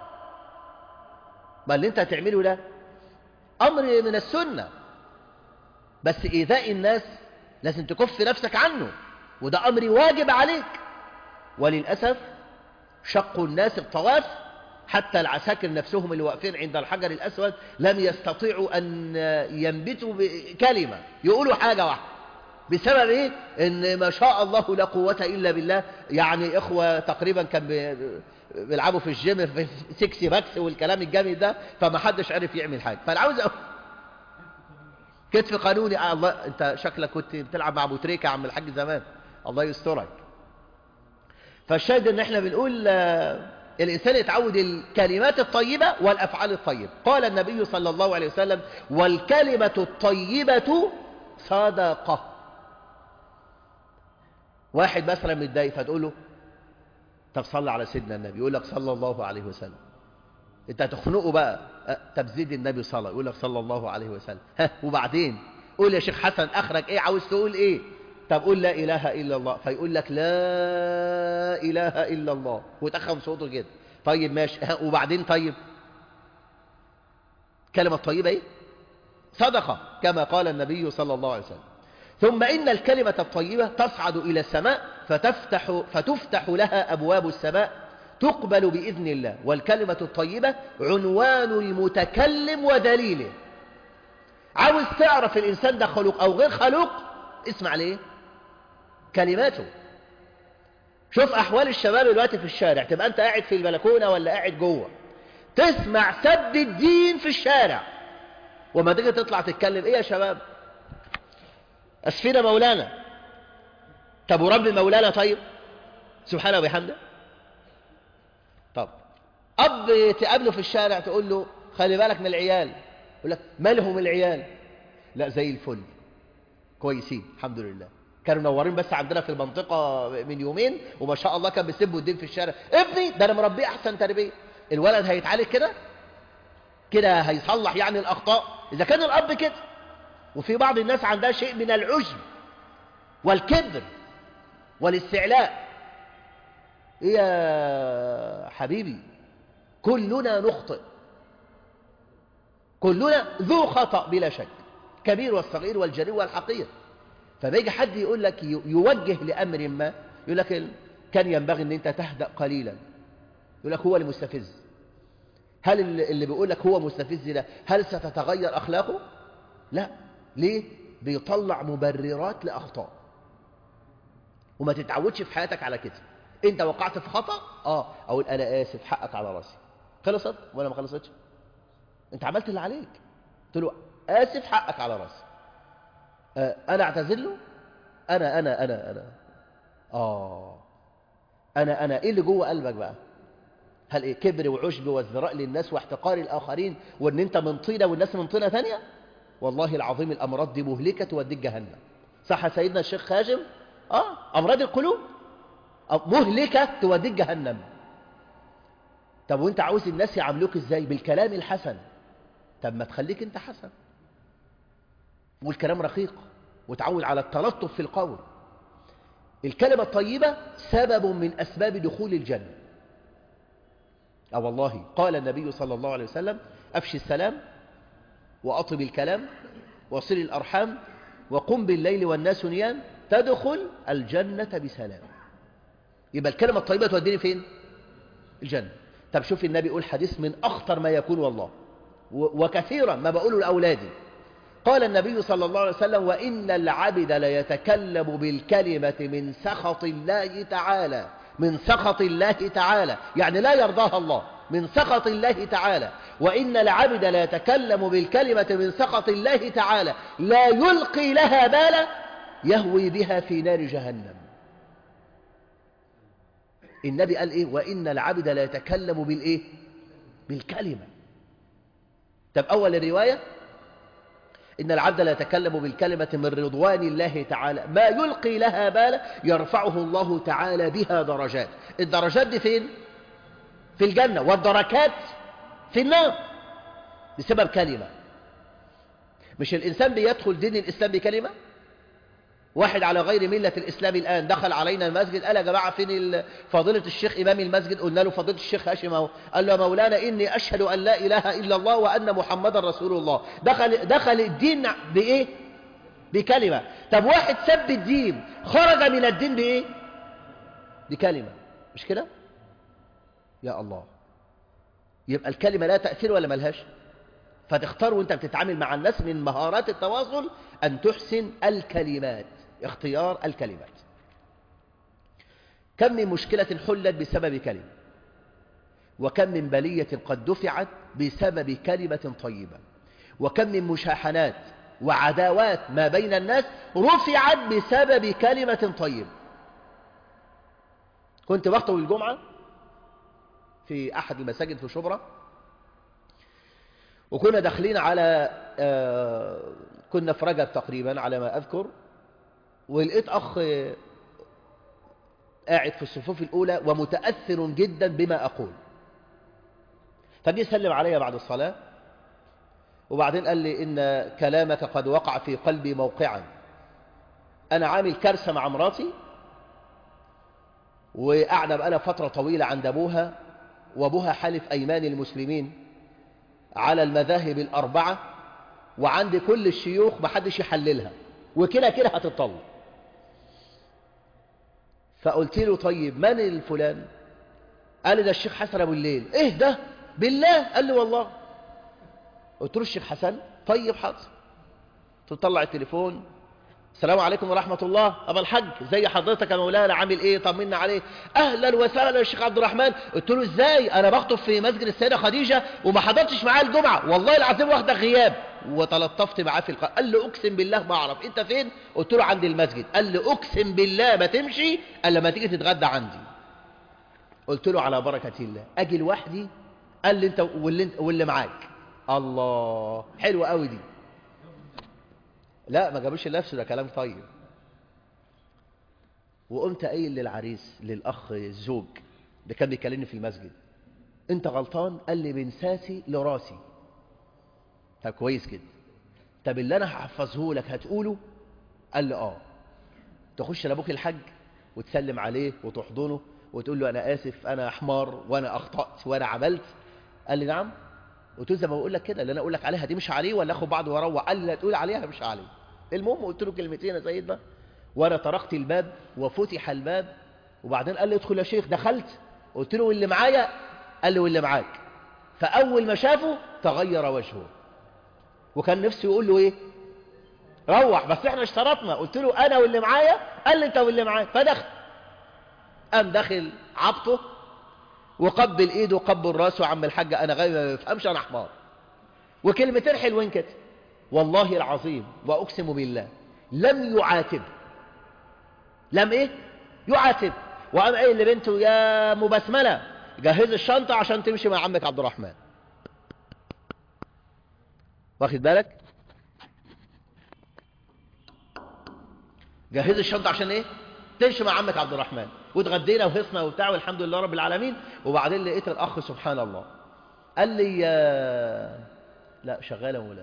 Speaker 1: ما اللي انت هتعمله ده أمر من السنة بس إيذاء الناس لازم تكف نفسك عنه وده أمر واجب عليك وللأسف شقوا الناس الطواف حتى العساكر نفسهم اللي واقفين عند الحجر الأسود لم يستطيعوا أن ينبتوا بكلمة يقولوا حاجة واحدة بسبب ايه ان ما شاء الله لا قوة الا بالله يعني اخوة تقريبا كان بيلعبوا في الجيم في سكسي باكس والكلام الجامد ده فما حدش عرف يعمل حاجة فانا عاوز أقول كتف قانوني آه الله انت شكلك كنت بتلعب مع ابو تريكة عم الحاج زمان الله يسترك فالشاهد ان احنا بنقول الإنسان يتعود الكلمات الطيبة والأفعال الطيبة قال النبي صلى الله عليه وسلم والكلمة الطيبة صدقة واحد مثلا متضايق فتقول له طب صلى على سيدنا النبي يقول لك صلى الله عليه وسلم انت هتخنقه بقى طب زيد النبي صلى يقول لك صلى الله عليه وسلم ها وبعدين قول يا شيخ حسن اخرك ايه عاوز تقول ايه طب قول لا اله الا الله فيقول لك لا اله الا الله وتخم صوته كده طيب ماشي ها وبعدين طيب كلمة طيبة ايه صدقة كما قال النبي صلى الله عليه وسلم ثم إن الكلمة الطيبة تصعد إلى السماء فتفتح, فتفتح لها أبواب السماء تقبل بإذن الله والكلمة الطيبة عنوان المتكلم ودليله عاوز تعرف الإنسان ده خلوق أو غير خلوق اسمع ليه كلماته شوف أحوال الشباب دلوقتي في الشارع تبقى أنت قاعد في البلكونة ولا قاعد جوه تسمع سب الدين في الشارع وما تيجي تطلع تتكلم ايه يا شباب اسفنا مولانا طب ورب مولانا طيب سبحانه وبحمده طب اب تقابله في الشارع تقول له خلي بالك من العيال يقول لك مالهم العيال لا زي الفل كويسين الحمد لله كانوا منورين بس عندنا في المنطقة من يومين وما شاء الله كان بيسبوا الدين في الشارع ابني ده انا مربيه احسن تربية الولد هيتعالج كده كده هيصلح يعني الأخطاء إذا كان الأب كده وفي بعض الناس عندها شيء من العجب والكبر والاستعلاء إيه يا حبيبي كلنا نخطئ كلنا ذو خطأ بلا شك كبير والصغير والجريء والحقير فبيجي حد يقول لك يوجه لأمر ما يقول لك كان ينبغي ان انت تهدأ قليلا يقول لك هو المستفز هل اللي بيقول لك هو مستفز ده هل ستتغير أخلاقه لا ليه بيطلع مبررات لأخطاء وما تتعودش في حياتك على كده انت وقعت في خطأ اه اقول انا اسف حقك على راسي خلصت ولا ما خلصتش انت عملت اللي عليك قلت له اسف حقك على راسي آه انا اعتذر له انا انا انا انا اه انا انا ايه اللي جوه قلبك بقى هل ايه كبر وعجب وازدراء للناس واحتقار الاخرين وان انت من طينه والناس من طينه ثانيه والله العظيم الامراض دي مهلكه توديك جهنم صح سيدنا الشيخ خاشم اه امراض القلوب مهلكه توديك جهنم طب وانت عاوز الناس يعاملوك ازاي بالكلام الحسن طب ما تخليك انت حسن والكلام رقيق وتعود على التلطف في القول الكلمة الطيبة سبب من أسباب دخول الجنة أو والله قال النبي صلى الله عليه وسلم أفشي السلام وأطب الكلام وصل الأرحام وقم بالليل والناس نيام تدخل الجنة بسلام يبقى الكلمة الطيبة توديني فين الجنة طب شوف النبي يقول حديث من أخطر ما يكون والله وكثيرا ما بقوله لأولادي قال النبي صلى الله عليه وسلم وإن العبد ليتكلم بالكلمة من سخط الله تعالى من سخط الله تعالى يعني لا يرضاها الله من سخط الله تعالى وإن العبد ليتكلم بالكلمة من سخط الله تعالى لا يلقي لها بالا يهوي بها في نار جهنم النبي قال إيه وإن العبد لا يتكلم بالإيه بالكلمة طب أول الرواية إن العبد لا يتكلم بالكلمة من رضوان الله تعالى ما يلقي لها بالا يرفعه الله تعالى بها درجات الدرجات دي فين في الجنة والدركات في النار بسبب كلمة مش الإنسان بيدخل دين الإسلام بكلمة واحد على غير ملة الإسلام الآن دخل علينا المسجد قال يا جماعة فين فضيلة الشيخ إمام المسجد قلنا له فضيلة الشيخ هاشم اهو قال له يا مولانا إني أشهد أن لا إله إلا الله وأن محمدا رسول الله دخل, دخل الدين بإيه بكلمة طب واحد سب الدين خرج من الدين بإيه بكلمة مش كده يا الله يبقى الكلمة لا تأثير ولا ملهاش فتختار وانت بتتعامل مع الناس من مهارات التواصل أن تحسن الكلمات اختيار الكلمات كم من مشكلة حلت بسبب كلمة وكم من بلية قد دفعت بسبب كلمة طيبة وكم من مشاحنات وعداوات ما بين الناس رفعت بسبب كلمة طيبة كنت بخطب الجمعة في أحد المساجد في شبرا وكنا داخلين على آه كنا في رجب تقريبا على ما أذكر ولقيت أخ قاعد في الصفوف الأولى ومتأثر جدا بما أقول فجي سلم علي بعد الصلاة وبعدين قال لي إن كلامك قد وقع في قلبي موقعا أنا عامل كارثة مع مراتي وقاعدة بقالها فترة طويلة عند أبوها وأبوها حلف أيمان المسلمين على المذاهب الأربعة وعند كل الشيوخ محدش يحللها وكده كده هتطلق فقلت له طيب من الفلان قال لي ده الشيخ حسن ابو الليل ايه ده بالله قال لي والله قلت له الشيخ حسن طيب حاضر تطلع التليفون السلام عليكم ورحمة الله أبا الحاج زي حضرتك يا مولانا عامل إيه طمنا عليه أهلا وسهلا يا شيخ عبد الرحمن قلت له إزاي أنا بخطب في مسجد السيدة خديجة وما حضرتش معاه الجمعة والله العظيم واخدة غياب وتلطفت معاه في القاء قال لي أقسم بالله ما أعرف أنت فين قلت له عند المسجد قال لي أقسم بالله ما تمشي إلا لما تيجي تتغدى عندي قلت له على بركة الله أجي لوحدي قال لي أنت واللي, واللي معاك الله حلوة قوي دي لا ما جابوش لنفسه ده كلام طيب وقمت قايل للعريس للأخ الزوج اللي كان بيكلمني في المسجد انت غلطان قال لي من ساسي لراسي طب كويس كده طب اللي انا هحفظه لك هتقوله قال لي اه تخش لابوك الحاج وتسلم عليه وتحضنه وتقول له انا اسف انا حمار وانا اخطات وانا عملت قال لي نعم قلت له زي ما بقول لك كده اللي انا اقول لك عليها دي مش عليه ولا اخد بعض واروح قال لي لا تقول عليها مش عليه المهم قلت له كلمتين يا سيدنا وانا طرقت الباب وفتح الباب وبعدين قال لي ادخل يا شيخ دخلت قلت له واللي معايا قال لي واللي معاك فاول ما شافه تغير وجهه وكان نفسه يقول له ايه روح بس احنا اشترطنا قلت له انا واللي معايا قال لي انت واللي معاك فدخل قام داخل عبطه وقبل ايده وقبل راسه عم الحاج انا غايب ما بفهمش انا حمار وكلمتين حلوين كده والله العظيم واقسم بالله لم يعاتب لم ايه يعاتب وقام قايل لبنته يا مبسمله جهز الشنطه عشان تمشي مع عمك عبد الرحمن واخد بالك جهز الشنطه عشان ايه تمشي مع عمك عبد الرحمن واتغدينا وهصنا وبتاع والحمد لله رب العالمين وبعدين لقيت الاخ سبحان الله قال لي يا... لا شغاله ولا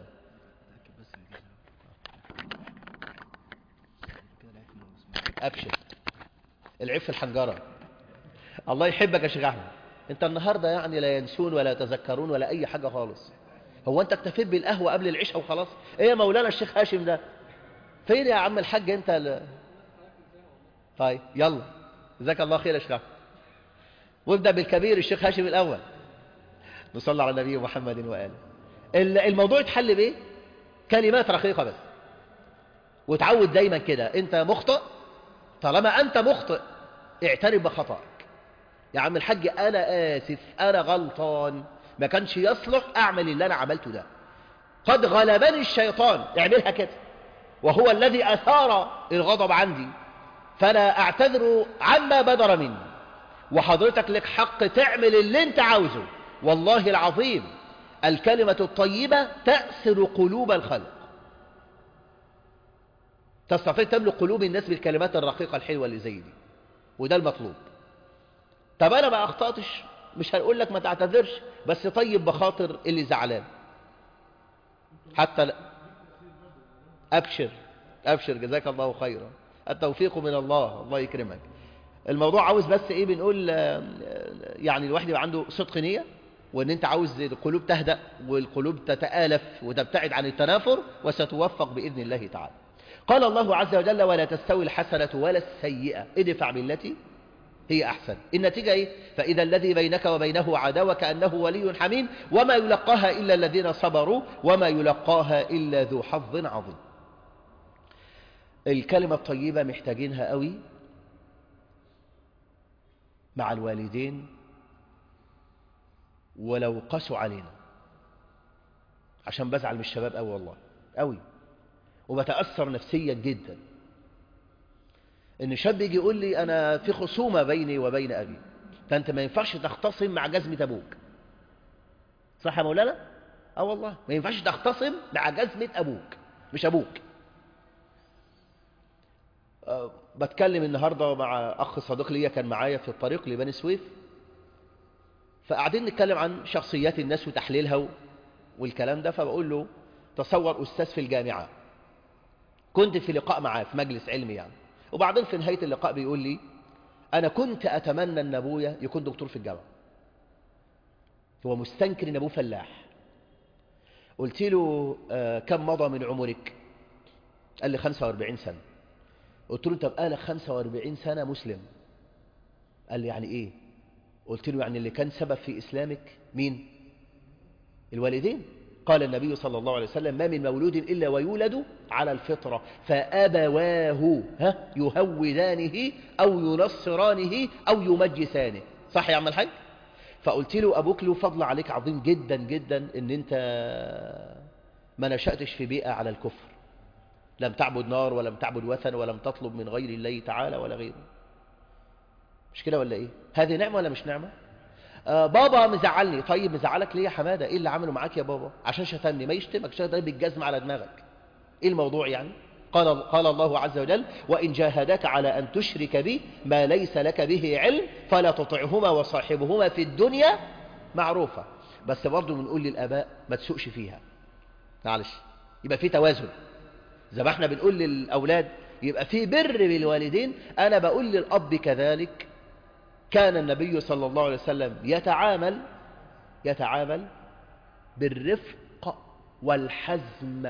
Speaker 1: ابشر العيب في الحنجره الله يحبك يا شيخ احمد انت النهارده يعني لا ينسون ولا يتذكرون ولا اي حاجه خالص هو انت اكتفيت بالقهوه قبل العشاء وخلاص ايه يا مولانا الشيخ هاشم ده فين يا عم الحاج انت ل... طيب يلا جزاك الله خير يا شيخ وابدا بالكبير الشيخ هاشم الاول نصلي على النبي محمد واله الموضوع يتحل بايه كلمات رقيقه بس وتعود دايما كده انت مخطئ طالما انت مخطئ اعترف بخطأك يا عم الحاج انا اسف انا غلطان ما كانش يصلح اعمل اللي انا عملته ده قد غلبني الشيطان اعملها كده وهو الذي اثار الغضب عندي فانا اعتذر عما بدر مني وحضرتك لك حق تعمل اللي انت عاوزه والله العظيم الكلمة الطيبة تأسر قلوب الخلق تستطيع تملك قلوب الناس بالكلمات الرقيقة الحلوة اللي زي دي وده المطلوب طب انا ما اخطأتش مش هنقول لك ما تعتذرش بس طيب بخاطر اللي زعلان حتى لا ابشر ابشر جزاك الله خيرا التوفيق من الله الله يكرمك الموضوع عاوز بس ايه بنقول يعني الواحد يبقى عنده صدق نية وان انت عاوز القلوب تهدأ والقلوب تتآلف وتبتعد عن التنافر وستوفق بإذن الله تعالى قال الله عز وجل ولا تستوي الحسنة ولا السيئة ادفع بالتي هي أحسن النتيجة إيه؟ فإذا الذي بينك وبينه عداوة كأنه ولي حميم وما يلقاها إلا الذين صبروا وما يلقاها إلا ذو حظ عظيم الكلمة الطيبة محتاجينها قوي مع الوالدين ولو قسوا علينا عشان بزعل من الشباب قوي والله قوي وبتأثر نفسيا جدا ان شاب يجي يقول لي انا في خصومة بيني وبين ابي فانت ما ينفعش تختصم مع جزمة ابوك صح يا مولانا اه والله ما ينفعش تختصم مع جزمة ابوك مش ابوك أه بتكلم النهاردة مع اخ صديق ليا كان معايا في الطريق لبني سويف فقاعدين نتكلم عن شخصيات الناس وتحليلها والكلام ده فبقول له تصور أستاذ في الجامعة كنت في لقاء معاه في مجلس علمي يعني وبعدين في نهاية اللقاء بيقول لي أنا كنت أتمنى أن أبويا يكون دكتور في الجامعة هو مستنكر أن أبوه فلاح قلت له آه كم مضى من عمرك قال لي 45 سنة قلت له أنت بقالك 45 سنة مسلم قال لي يعني إيه قلت له يعني اللي كان سبب في إسلامك مين الوالدين قال النبي صلى الله عليه وسلم ما من مولود إلا ويولد على الفطرة فأبواه ها يهودانه أو ينصرانه أو يمجسانه صح يا عم الحاج فقلت له أبوك له فضل عليك عظيم جدا جدا إن أنت ما نشأتش في بيئة على الكفر لم تعبد نار ولم تعبد وثن ولم تطلب من غير الله تعالى ولا غيره مش كده ولا ايه هذه نعمة ولا مش نعمة آه بابا مزعلني طيب مزعلك ليه يا حمادة ايه اللي عمله معاك يا بابا عشان شتمني ما يشتمك شتمني بالجزم على دماغك ايه الموضوع يعني قال, قال الله عز وجل وإن جاهداك على أن تشرك بي ما ليس لك به علم فلا تطعهما وصاحبهما في الدنيا معروفة بس برضه بنقول للآباء ما تسوقش فيها معلش يبقى في توازن زي ما احنا بنقول للأولاد يبقى في بر بالوالدين أنا بقول للأب كذلك كان النبي صلى الله عليه وسلم يتعامل يتعامل بالرفق والحزم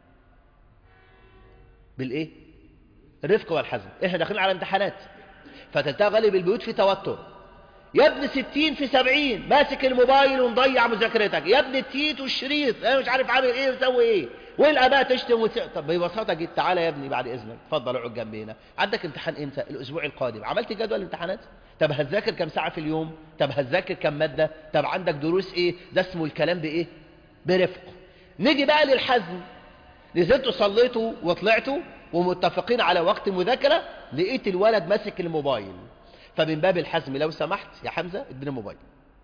Speaker 1: بالإيه؟ الرفق والحزم احنا داخلين على امتحانات فتلتقى غالب البيوت في توتر يا ابن ستين في سبعين ماسك الموبايل ومضيع مذاكرتك يا ابن التيت والشريط انا مش عارف عامل ايه وسوي ايه والاباء تشتم وت... طب ببساطه جيت تعالى يا ابني بعد اذنك اتفضل اقعد جنبي هنا عندك امتحان امتى الاسبوع القادم عملت جدول الامتحانات طب هتذاكر كم ساعه في اليوم طب هتذاكر كم ماده طب عندك دروس ايه ده اسمه الكلام بايه برفق نيجي بقى للحزم نزلتوا صليتوا وطلعتوا ومتفقين على وقت مذاكره لقيت الولد ماسك الموبايل فمن باب الحزم لو سمحت يا حمزه اديني موبايل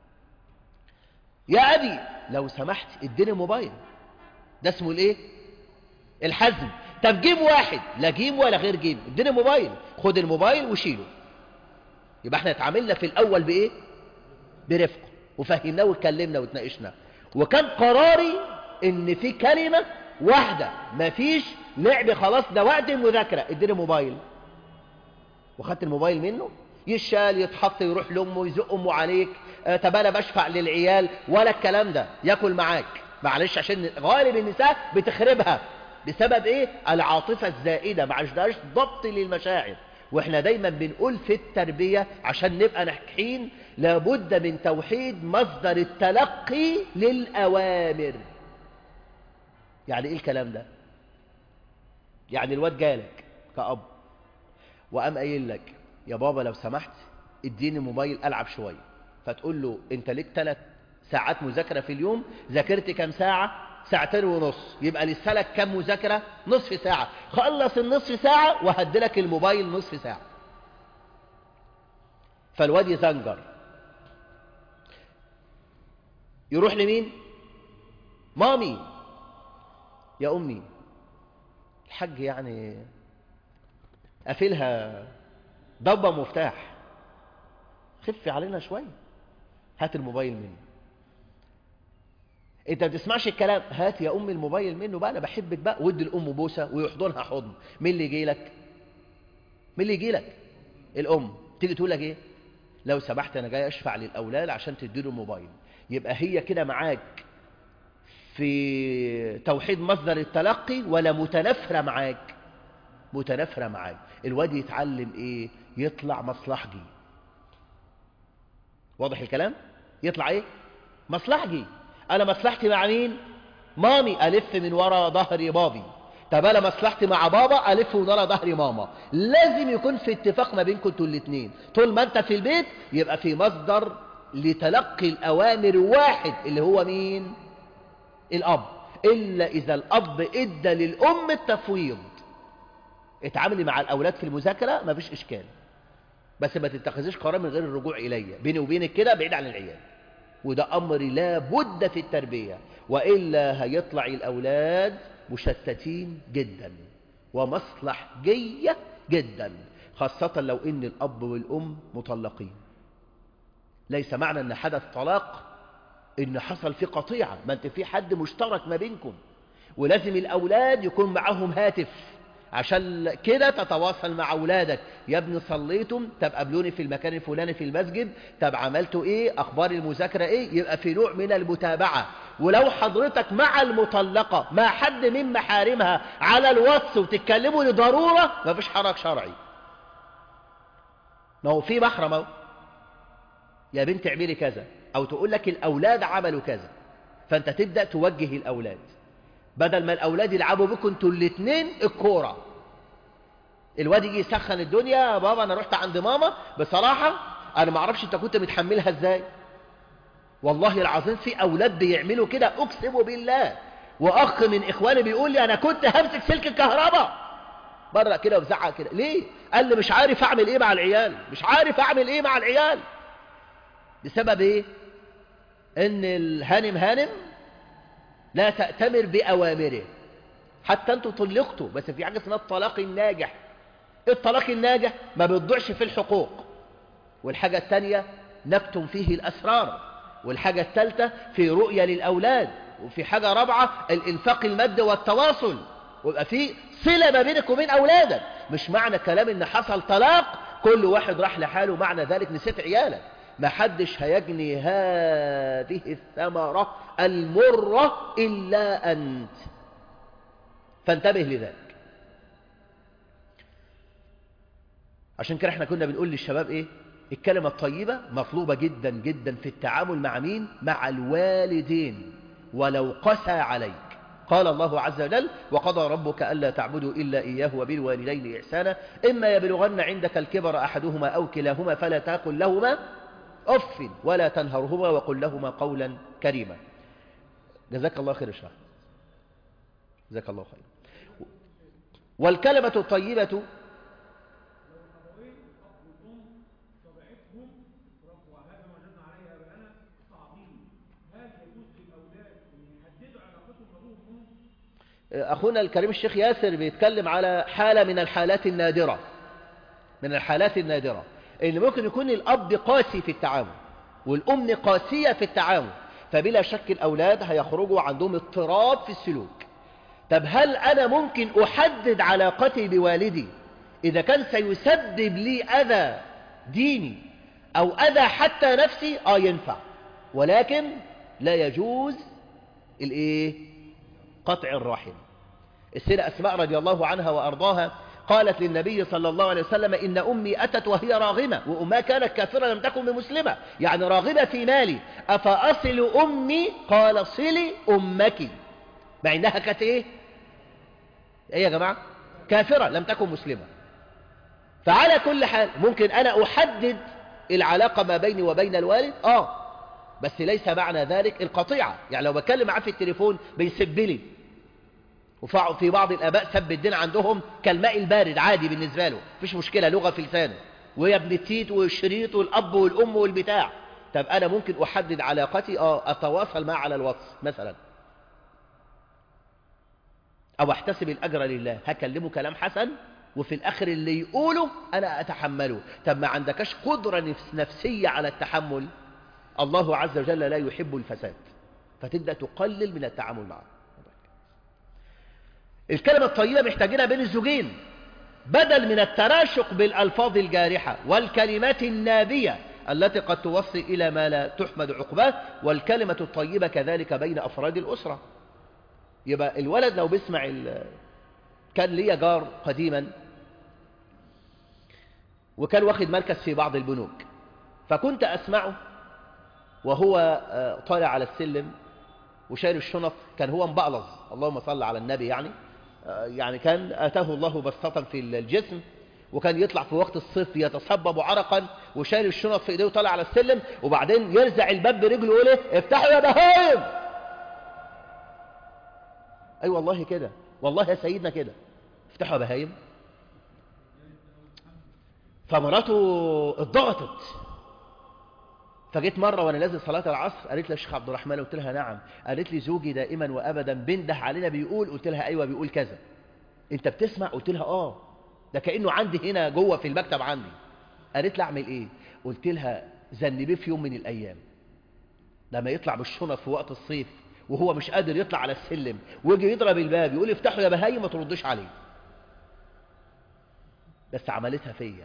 Speaker 1: يا ابي لو سمحت اديني موبايل ده اسمه الايه الحزم طب جيم واحد لا جيم ولا غير جيم اديني موبايل خد الموبايل وشيله يبقى احنا اتعاملنا في الاول بايه برفق وفهمناه واتكلمنا واتناقشنا وكان قراري ان في كلمه واحده مفيش لعب خلاص ده وقت المذاكره اديني موبايل وخدت الموبايل منه يشال يتحط يروح لامه يزق امه عليك آه طب انا بشفع للعيال ولا الكلام ده ياكل معاك معلش عشان غالب النساء بتخربها بسبب ايه العاطفه الزائده ما عندهاش ضبط للمشاعر واحنا دايما بنقول في التربيه عشان نبقى ناجحين لابد من توحيد مصدر التلقي للاوامر يعني ايه الكلام ده يعني الواد جالك كأب وقام قايل لك يا بابا لو سمحت اديني موبايل العب شويه فتقول له انت ليك ثلاث ساعات مذاكره في اليوم ذاكرت كام ساعه ساعتين ونص يبقى لسه لك كام مذاكره نصف ساعه خلص النصف ساعه وهدلك الموبايل نصف ساعه فالواد يزنجر يروح لمين مامي يا امي الحاج يعني قافلها ضبة مفتاح خفي علينا شوية هات الموبايل مني انت ما بتسمعش الكلام هات يا ام الموبايل منه بقى انا بحبك بقى ودي الام بوسه ويحضنها حضن مين اللي يجي لك مين اللي يجي لك الام تيجي تقول لك ايه لو سمحت انا جاي اشفع للاولاد عشان تديله الموبايل يبقى هي كده معاك في توحيد مصدر التلقي ولا متنافره معاك متنافره معاك الواد يتعلم ايه يطلع مصلحجي واضح الكلام يطلع ايه مصلحجي انا مصلحتي مع مين مامي الف من ورا ظهري بابي طب انا مصلحتي مع بابا الف من ورا ظهري ماما لازم يكون في اتفاق ما بينكم انتوا الاثنين طول ما انت في البيت يبقى في مصدر لتلقي الاوامر واحد اللي هو مين الاب الا اذا الاب ادى للام التفويض اتعاملي مع الاولاد في المذاكره مفيش اشكال بس ما تتخذيش قرار من غير الرجوع الي بيني وبينك كده بعيد عن العيال وده امر لا بد في التربيه والا هيطلع الاولاد مشتتين جدا ومصلحجيه جدا خاصه لو ان الاب والام مطلقين ليس معنى ان حدث طلاق ان حصل في قطيعه ما انت في حد مشترك ما بينكم ولازم الاولاد يكون معاهم هاتف عشان كده تتواصل مع أولادك يا ابني صليتم طب قابلوني في المكان الفلاني في المسجد طب عملتوا ايه اخبار المذاكرة ايه يبقى في نوع من المتابعة ولو حضرتك مع المطلقة مع حد من محارمها على الواتس وتتكلموا لضرورة مفيش حرج شرعي ما هو في محرم اهو يا بنت اعملي كذا او تقول لك الاولاد عملوا كذا فانت تبدأ توجه الاولاد بدل ما الاولاد يلعبوا بكم انتوا الاثنين الكوره الواد يجي يسخن الدنيا يا بابا انا رحت عند ماما بصراحه انا ما اعرفش انت كنت متحملها ازاي والله العظيم في اولاد بيعملوا كده اقسم بالله واخ من اخواني بيقول لي انا كنت همسك سلك الكهرباء بره كده وزعق كده ليه قال لي مش عارف اعمل ايه مع العيال مش عارف اعمل ايه مع العيال بسبب ايه ان الهانم هانم لا تأتمر بأوامره حتى أنتوا طلقتوا بس في حاجة اسمها الطلاق الناجح الطلاق الناجح ما بتضيعش في الحقوق والحاجة الثانية نكتم فيه الأسرار والحاجة الثالثة في رؤية للأولاد وفي حاجة رابعة الإنفاق المادي والتواصل ويبقى في صلة ما بينك وبين أولادك مش معنى كلام إن حصل طلاق كل واحد راح لحاله معنى ذلك نسيت عيالك ما حدش هيجني هذه الثمرة المرة إلا أنت فانتبه لذلك عشان كده احنا كنا بنقول للشباب ايه الكلمة الطيبة مطلوبة جدا جدا في التعامل مع مين مع الوالدين ولو قسى عليك قال الله عز وجل وقضى ربك ألا تعبدوا إلا إياه وبالوالدين إحسانا إما يبلغن عندك الكبر أحدهما أو كلاهما فلا تقل لهما أف ولا تنهرهما وقل لهما قولا كريما جزاك الله خير الشرح جزاك الله خير والكلمة الطيبة أخونا الكريم الشيخ ياسر بيتكلم على حالة من الحالات النادرة من الحالات النادرة إن ممكن يكون الأب قاسي في التعامل والأم قاسية في التعامل فبلا شك الأولاد هيخرجوا عندهم اضطراب في السلوك طب هل أنا ممكن أحدد علاقتي بوالدي إذا كان سيسبب لي أذى ديني أو أذى حتى نفسي آه ينفع ولكن لا يجوز الإيه قطع الرحم السيدة أسماء رضي الله عنها وأرضاها قالت للنبي صلى الله عليه وسلم إن أمي أتت وهي راغمة وأمها كانت كافرة لم تكن بمسلمة يعني راغبة في مالي أفأصل أمي قال صلي أمك مع إنها كانت إيه إيه يا جماعة كافرة لم تكن مسلمة فعلى كل حال ممكن أنا أحدد العلاقة ما بيني وبين الوالد آه بس ليس معنى ذلك القطيعة يعني لو بتكلم معاه في التليفون بيسب لي وفي بعض الآباء سب الدين عندهم كالماء البارد عادي بالنسبة له مفيش مشكلة لغة في لسانه ويا ابن التيت والشريط والأب والأم والبتاع طب أنا ممكن أحدد علاقتي آه أتواصل معه على الواتس مثلا أو أحتسب الأجر لله هكلمه كلام حسن وفي الآخر اللي يقوله أنا أتحمله طب ما عندكش قدرة نفس نفسية على التحمل الله عز وجل لا يحب الفساد فتبدأ تقلل من التعامل معه الكلمة الطيبة محتاجينها بين الزوجين بدل من التراشق بالألفاظ الجارحة والكلمات النابية التي قد توصل إلى ما لا تحمد عقباه والكلمة الطيبة كذلك بين أفراد الأسرة يبقى الولد لو بيسمع ال... كان لي جار قديما وكان واخد مركز في بعض البنوك فكنت أسمعه وهو طالع على السلم وشايل الشنط كان هو مبقلظ اللهم صل على النبي يعني يعني كان آتاه الله بسطة في الجسم وكان يطلع في وقت الصيف يتصبب عرقا وشايل الشنط في ايديه وطالع على السلم وبعدين يرزع الباب برجله يقول ايه افتحوا يا بهايم اي أيوة والله كده والله يا سيدنا كده افتحوا يا بهايم فمراته اتضغطت فجيت مرة وانا نازل صلاة العصر قالت لي يا شيخ عبد الرحمن قلت لها نعم قالت لي زوجي دائما وابدا بنده علينا بيقول قلت لها ايوه بيقول كذا انت بتسمع قلت لها اه ده كأنه عندي هنا جوه في المكتب عندي قالت لي اعمل ايه قلت لها ذنبيه في يوم من الايام لما يطلع بالشنط في وقت الصيف وهو مش قادر يطلع على السلم ويجي يضرب الباب يقول افتحوا يا بهاي ما تردش عليه بس عملتها فيا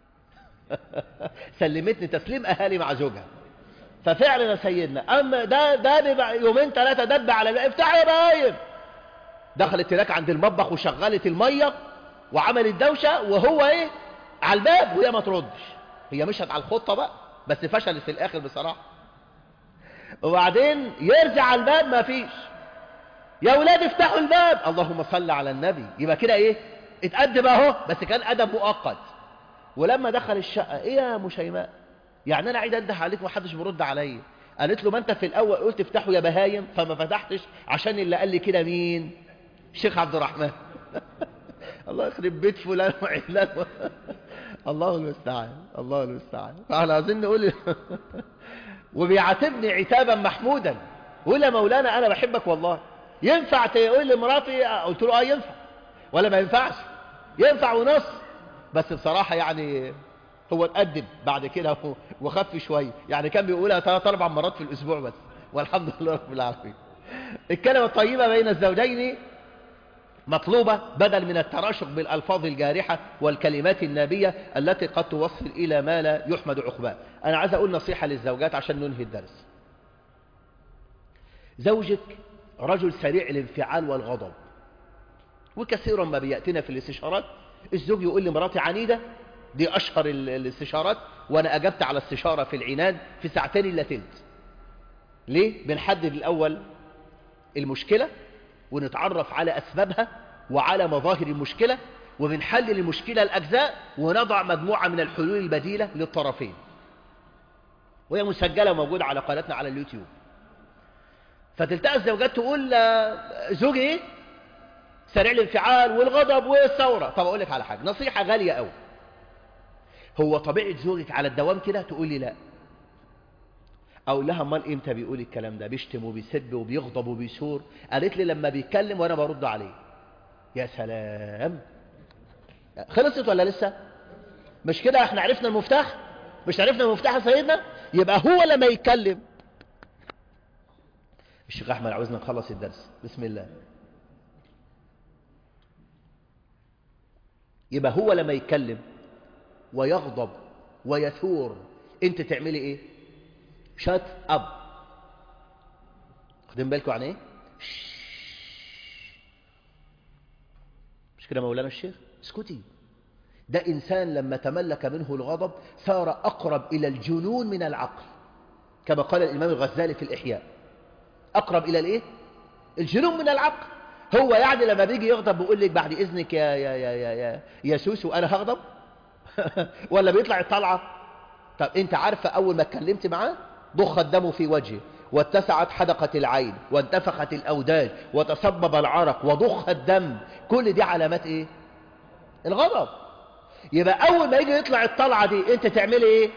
Speaker 1: سلمتني تسليم اهالي مع زوجها ففعلا يا سيدنا اما ده ده بيبقى يومين ثلاثه دب على الباب افتحوا يا بهايم دخلت هناك عند المطبخ وشغلت الميه وعملت دوشه وهو ايه على الباب وهي ما تردش هي مشت على الخطه بقى بس فشلت في الاخر بصراحه وبعدين يرجع على الباب ما فيش يا ولاد افتحوا الباب اللهم صل على النبي يبقى كده ايه اتأدب اهو بس كان ادب مؤقت ولما دخل الشقة ايه يا مشيماء يعني انا عايز انده عليك ومحدش بيرد عليا قالت له ما انت في الاول قلت افتحوا يا بهايم فما فتحتش عشان اللي قال لي كده مين الشيخ عبد الرحمن الله يخرب بيت فلان وعلان الله المستعان الله المستعان فاحنا عايزين نقول وبيعاتبني عتابا محمودا يقول يا مولانا انا بحبك والله ينفع تقول لمراتي قلت له اه ينفع ولا ما ينفعش ينفع ونص بس بصراحة يعني هو اتقدم بعد كده وخف شوية يعني كان بيقولها ثلاث اربع مرات في الاسبوع بس والحمد لله رب العالمين الكلمة الطيبة بين الزوجين مطلوبة بدل من التراشق بالألفاظ الجارحة والكلمات النابية التي قد توصل إلى ما لا يحمد عقباه أنا عايز أقول نصيحة للزوجات عشان ننهي الدرس زوجك رجل سريع الانفعال والغضب وكثيرا ما بيأتينا في الاستشارات الزوج يقول لي مراتي عنيدة دي أشهر الاستشارات وأنا أجبت على استشارة في العناد في ساعتين إلا تلت ليه؟ بنحدد الأول المشكلة ونتعرف على أسبابها وعلى مظاهر المشكلة وبنحلل المشكلة الأجزاء ونضع مجموعة من الحلول البديلة للطرفين وهي مسجلة موجودة على قناتنا على اليوتيوب فتلتقى الزوجات تقول زوجي ايه سريع الانفعال والغضب والثورة طب أقول لك على حاجة نصيحة غالية قوي هو طبيعة زوجك على الدوام كده تقول لي لا أقول لها امال امتى بيقول الكلام ده بيشتم وبيسب وبيغضب وبيثور قالت لي لما بيتكلم وأنا برد عليه يا سلام خلصت ولا لسه مش كده احنا عرفنا المفتاح مش عرفنا المفتاح يا سيدنا يبقى هو لما يتكلم الشيخ أحمد عاوزنا نخلص الدرس بسم الله يبقى هو لما يتكلم ويغضب ويثور انت تعملي ايه شات اب خدين بالكم عن ايه مش كده مولانا الشيخ اسكتي ده انسان لما تملك منه الغضب صار اقرب الى الجنون من العقل كما قال الامام الغزالي في الاحياء اقرب الى الايه الجنون من العقل هو يعني لما بيجي يغضب بيقول لك بعد اذنك يا يا يا يا يا, يا سوسو انا هغضب ولا بيطلع الطلعه طب انت عارفه اول ما اتكلمت معاه ضخ الدم في وجهه واتسعت حدقة العين وانتفخت الأوداج وتصبب العرق وضخ الدم كل دي علامات ايه الغضب يبقى أول ما يجي يطلع الطلعة دي انت تعملي ايه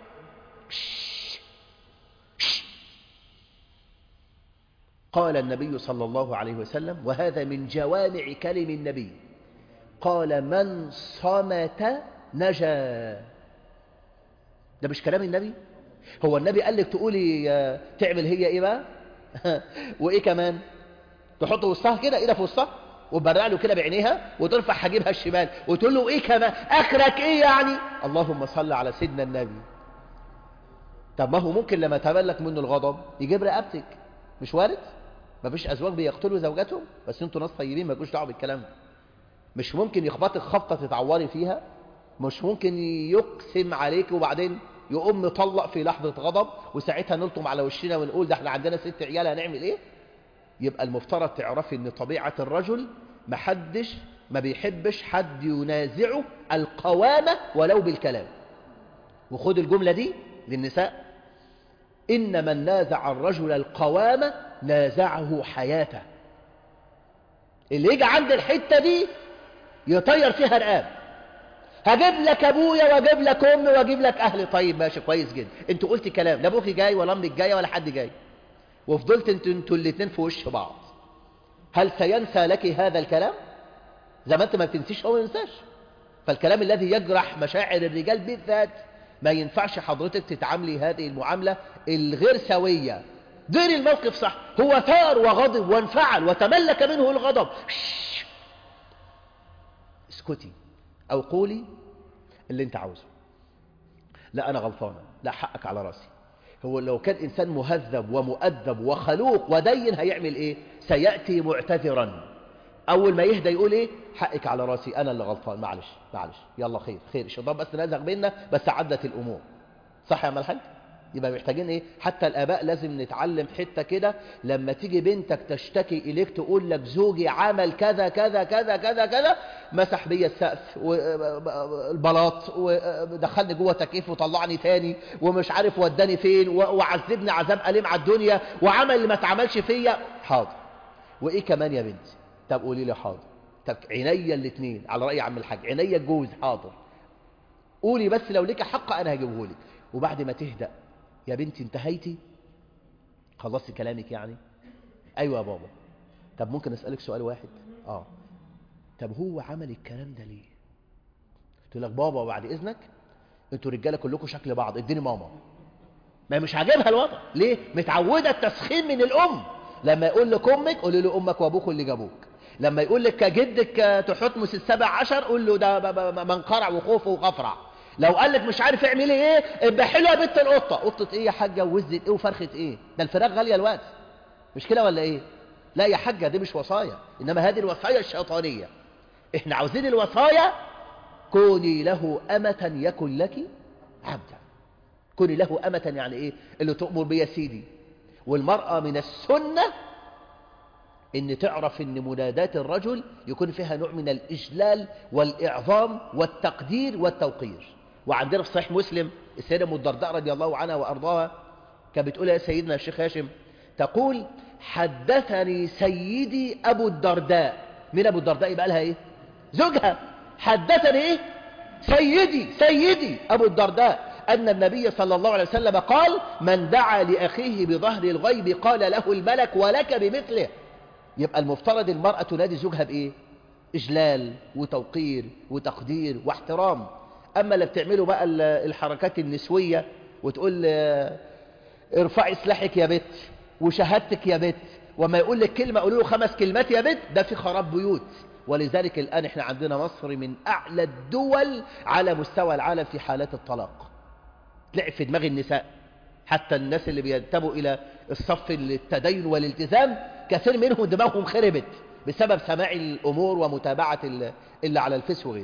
Speaker 1: قال النبي صلى الله عليه وسلم وهذا من جوامع كلم النبي قال من صمت نجا ده مش كلام النبي هو النبي قال لك تقولي تعمل هي ايه بقى وايه كمان تحط وسطها كده ايدها في وسطها وتبرع له كده بعينيها وترفع حاجبها الشمال وتقول له ايه كمان اخرك ايه يعني اللهم صل على سيدنا النبي طب ما هو ممكن لما تملك منه الغضب يجيب رقبتك مش وارد مفيش ازواج بيقتلوا زوجاتهم بس انتوا ناس طيبين ما دعوه بالكلام ده مش ممكن يخبطك خبطه تتعوري فيها مش ممكن يقسم عليك وبعدين يقوم مطلق في لحظة غضب وساعتها نلطم على وشنا ونقول ده احنا عندنا ست عيال هنعمل ايه يبقى المفترض تعرفي ان طبيعة الرجل محدش ما بيحبش حد ينازعه القوامة ولو بالكلام وخد الجملة دي للنساء إن من نازع الرجل القوامة نازعه حياته اللي يجي عند الحتة دي يطير فيها رقاب هجيب لك ابويا واجيب لك امي واجيب لك اهلي طيب ماشي كويس جدا انت قلت كلام لا ابوكي جاي ولا امك جايه ولا حد جاي وفضلت انتوا انتوا الاثنين في وش بعض هل سينسى لك هذا الكلام زي ما انت ما بتنسيش هو ما ينساش فالكلام الذي يجرح مشاعر الرجال بالذات ما ينفعش حضرتك تتعاملي هذه المعامله الغير سويه دير الموقف صح هو ثار وغضب وانفعل وتملك منه الغضب اسكتي أو قولي اللي انت عاوزه لا أنا غلطانة لا حقك على راسي هو لو كان إنسان مهذب ومؤدب وخلوق ودين هيعمل إيه سيأتي معتذرا أول ما يهدى يقول إيه حقك على راسي أنا اللي غلطان معلش معلش يلا خير خير الشيطان بس نزغ بينا بس عدت الأمور صح يا ملحج يبقى محتاجين ايه حتى الاباء لازم نتعلم حته كده لما تيجي بنتك تشتكي اليك تقول لك زوجي عمل كذا كذا كذا كذا كذا مسح بيا السقف والبلاط ودخلني جوه تكييف وطلعني تاني ومش عارف وداني فين وعذبني عذاب أليم على الدنيا وعمل اللي ما اتعملش فيا حاضر وايه كمان يا بنتي طب قولي لي حاضر طب عينيا الاثنين على راي عم الحاج عينيا الجوز حاضر قولي بس لو ليك حق انا هجيبه لك وبعد ما تهدأ يا بنتي انتهيتي خلصتي كلامك يعني ايوه يا بابا طب ممكن اسالك سؤال واحد اه طب هو عمل الكلام ده ليه قلت لك بابا بعد اذنك انتوا رجاله كلكم شكل بعض اديني ماما ما مش عاجبها الوضع ليه متعوده التسخين من الام لما يقول لك أمك قولي له أمك وأبوك اللي جابوك لما يقول لك جدك تحتمس السبع عشر قول له ده ب- ب- منقرع وخوف وغفرع لو قال لك مش عارف اعملي ايه ابقى حلوه بنت القطه قطه ايه يا حاجه ووزت ايه وفرخه ايه ده الفراخ غاليه الوقت مش كده ولا ايه لا يا حاجه دي مش وصايا انما هذه الوصايا الشيطانيه احنا عاوزين الوصايا كوني له أمة يكن لك عبدا كوني له أمة يعني إيه اللي تؤمر بيا سيدي والمرأة من السنة إن تعرف إن منادات الرجل يكون فيها نوع من الإجلال والإعظام والتقدير والتوقير وعندنا في صحيح مسلم السيدة أم الدرداء رضي الله عنها وأرضاها كانت بتقول يا سيدنا الشيخ هاشم تقول حدثني سيدي أبو الدرداء من أبو الدرداء يبقى لها إيه زوجها حدثني إيه سيدي سيدي أبو الدرداء أن النبي صلى الله عليه وسلم قال من دعا لأخيه بظهر الغيب قال له الملك ولك بمثله يبقى المفترض المرأة تنادي زوجها بإيه إجلال وتوقير وتقدير واحترام أما اللي بتعمله بقى ال- الحركات النسوية وتقول آه، ارفعي سلاحك يا بت وشهادتك يا بت وما يقول لك كلمة قولوا له خمس كلمات يا بت ده في خراب بيوت ولذلك الآن احنا عندنا مصر من أعلى الدول على مستوى العالم في حالات الطلاق تلاقي في دماغ النساء حتى الناس اللي بينتموا إلى الصف التدين والالتزام كثير منهم دماغهم خربت بسبب سماع الأمور ومتابعة ال- اللي على الفيس وغيره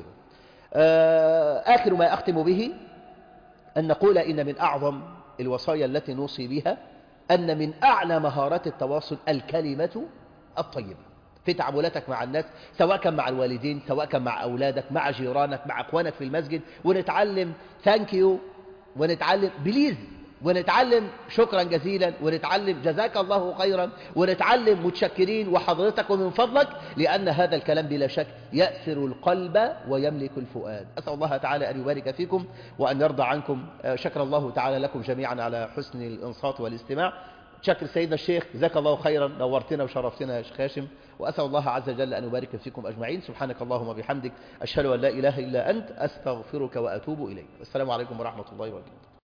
Speaker 1: آه، آخر ما أختم به أن نقول إن من أعظم الوصايا التي نوصي بها أن من أعلى مهارات التواصل الكلمة الطيبة في تعاملاتك مع الناس سواء كان مع الوالدين سواء كان مع أولادك مع جيرانك مع أخوانك في المسجد ونتعلم ثانك يو ونتعلم بليز ونتعلم شكرا جزيلا ونتعلم جزاك الله خيرا ونتعلم متشكرين وحضرتك ومن فضلك لأن هذا الكلام بلا شك يأسر القلب ويملك الفؤاد أسأل الله تعالى أن يبارك فيكم وأن يرضى عنكم آه، شكر الله تعالى لكم جميعا على حسن الإنصات والاستماع شكر سيدنا الشيخ جزاك الله خيرا نورتنا وشرفتنا يا شيخ هاشم وأسأل الله عز وجل أن يبارك فيكم أجمعين سبحانك اللهم وبحمدك أشهد أن لا إله إلا أنت أستغفرك وأتوب إليك والسلام عليكم ورحمة الله وبركاته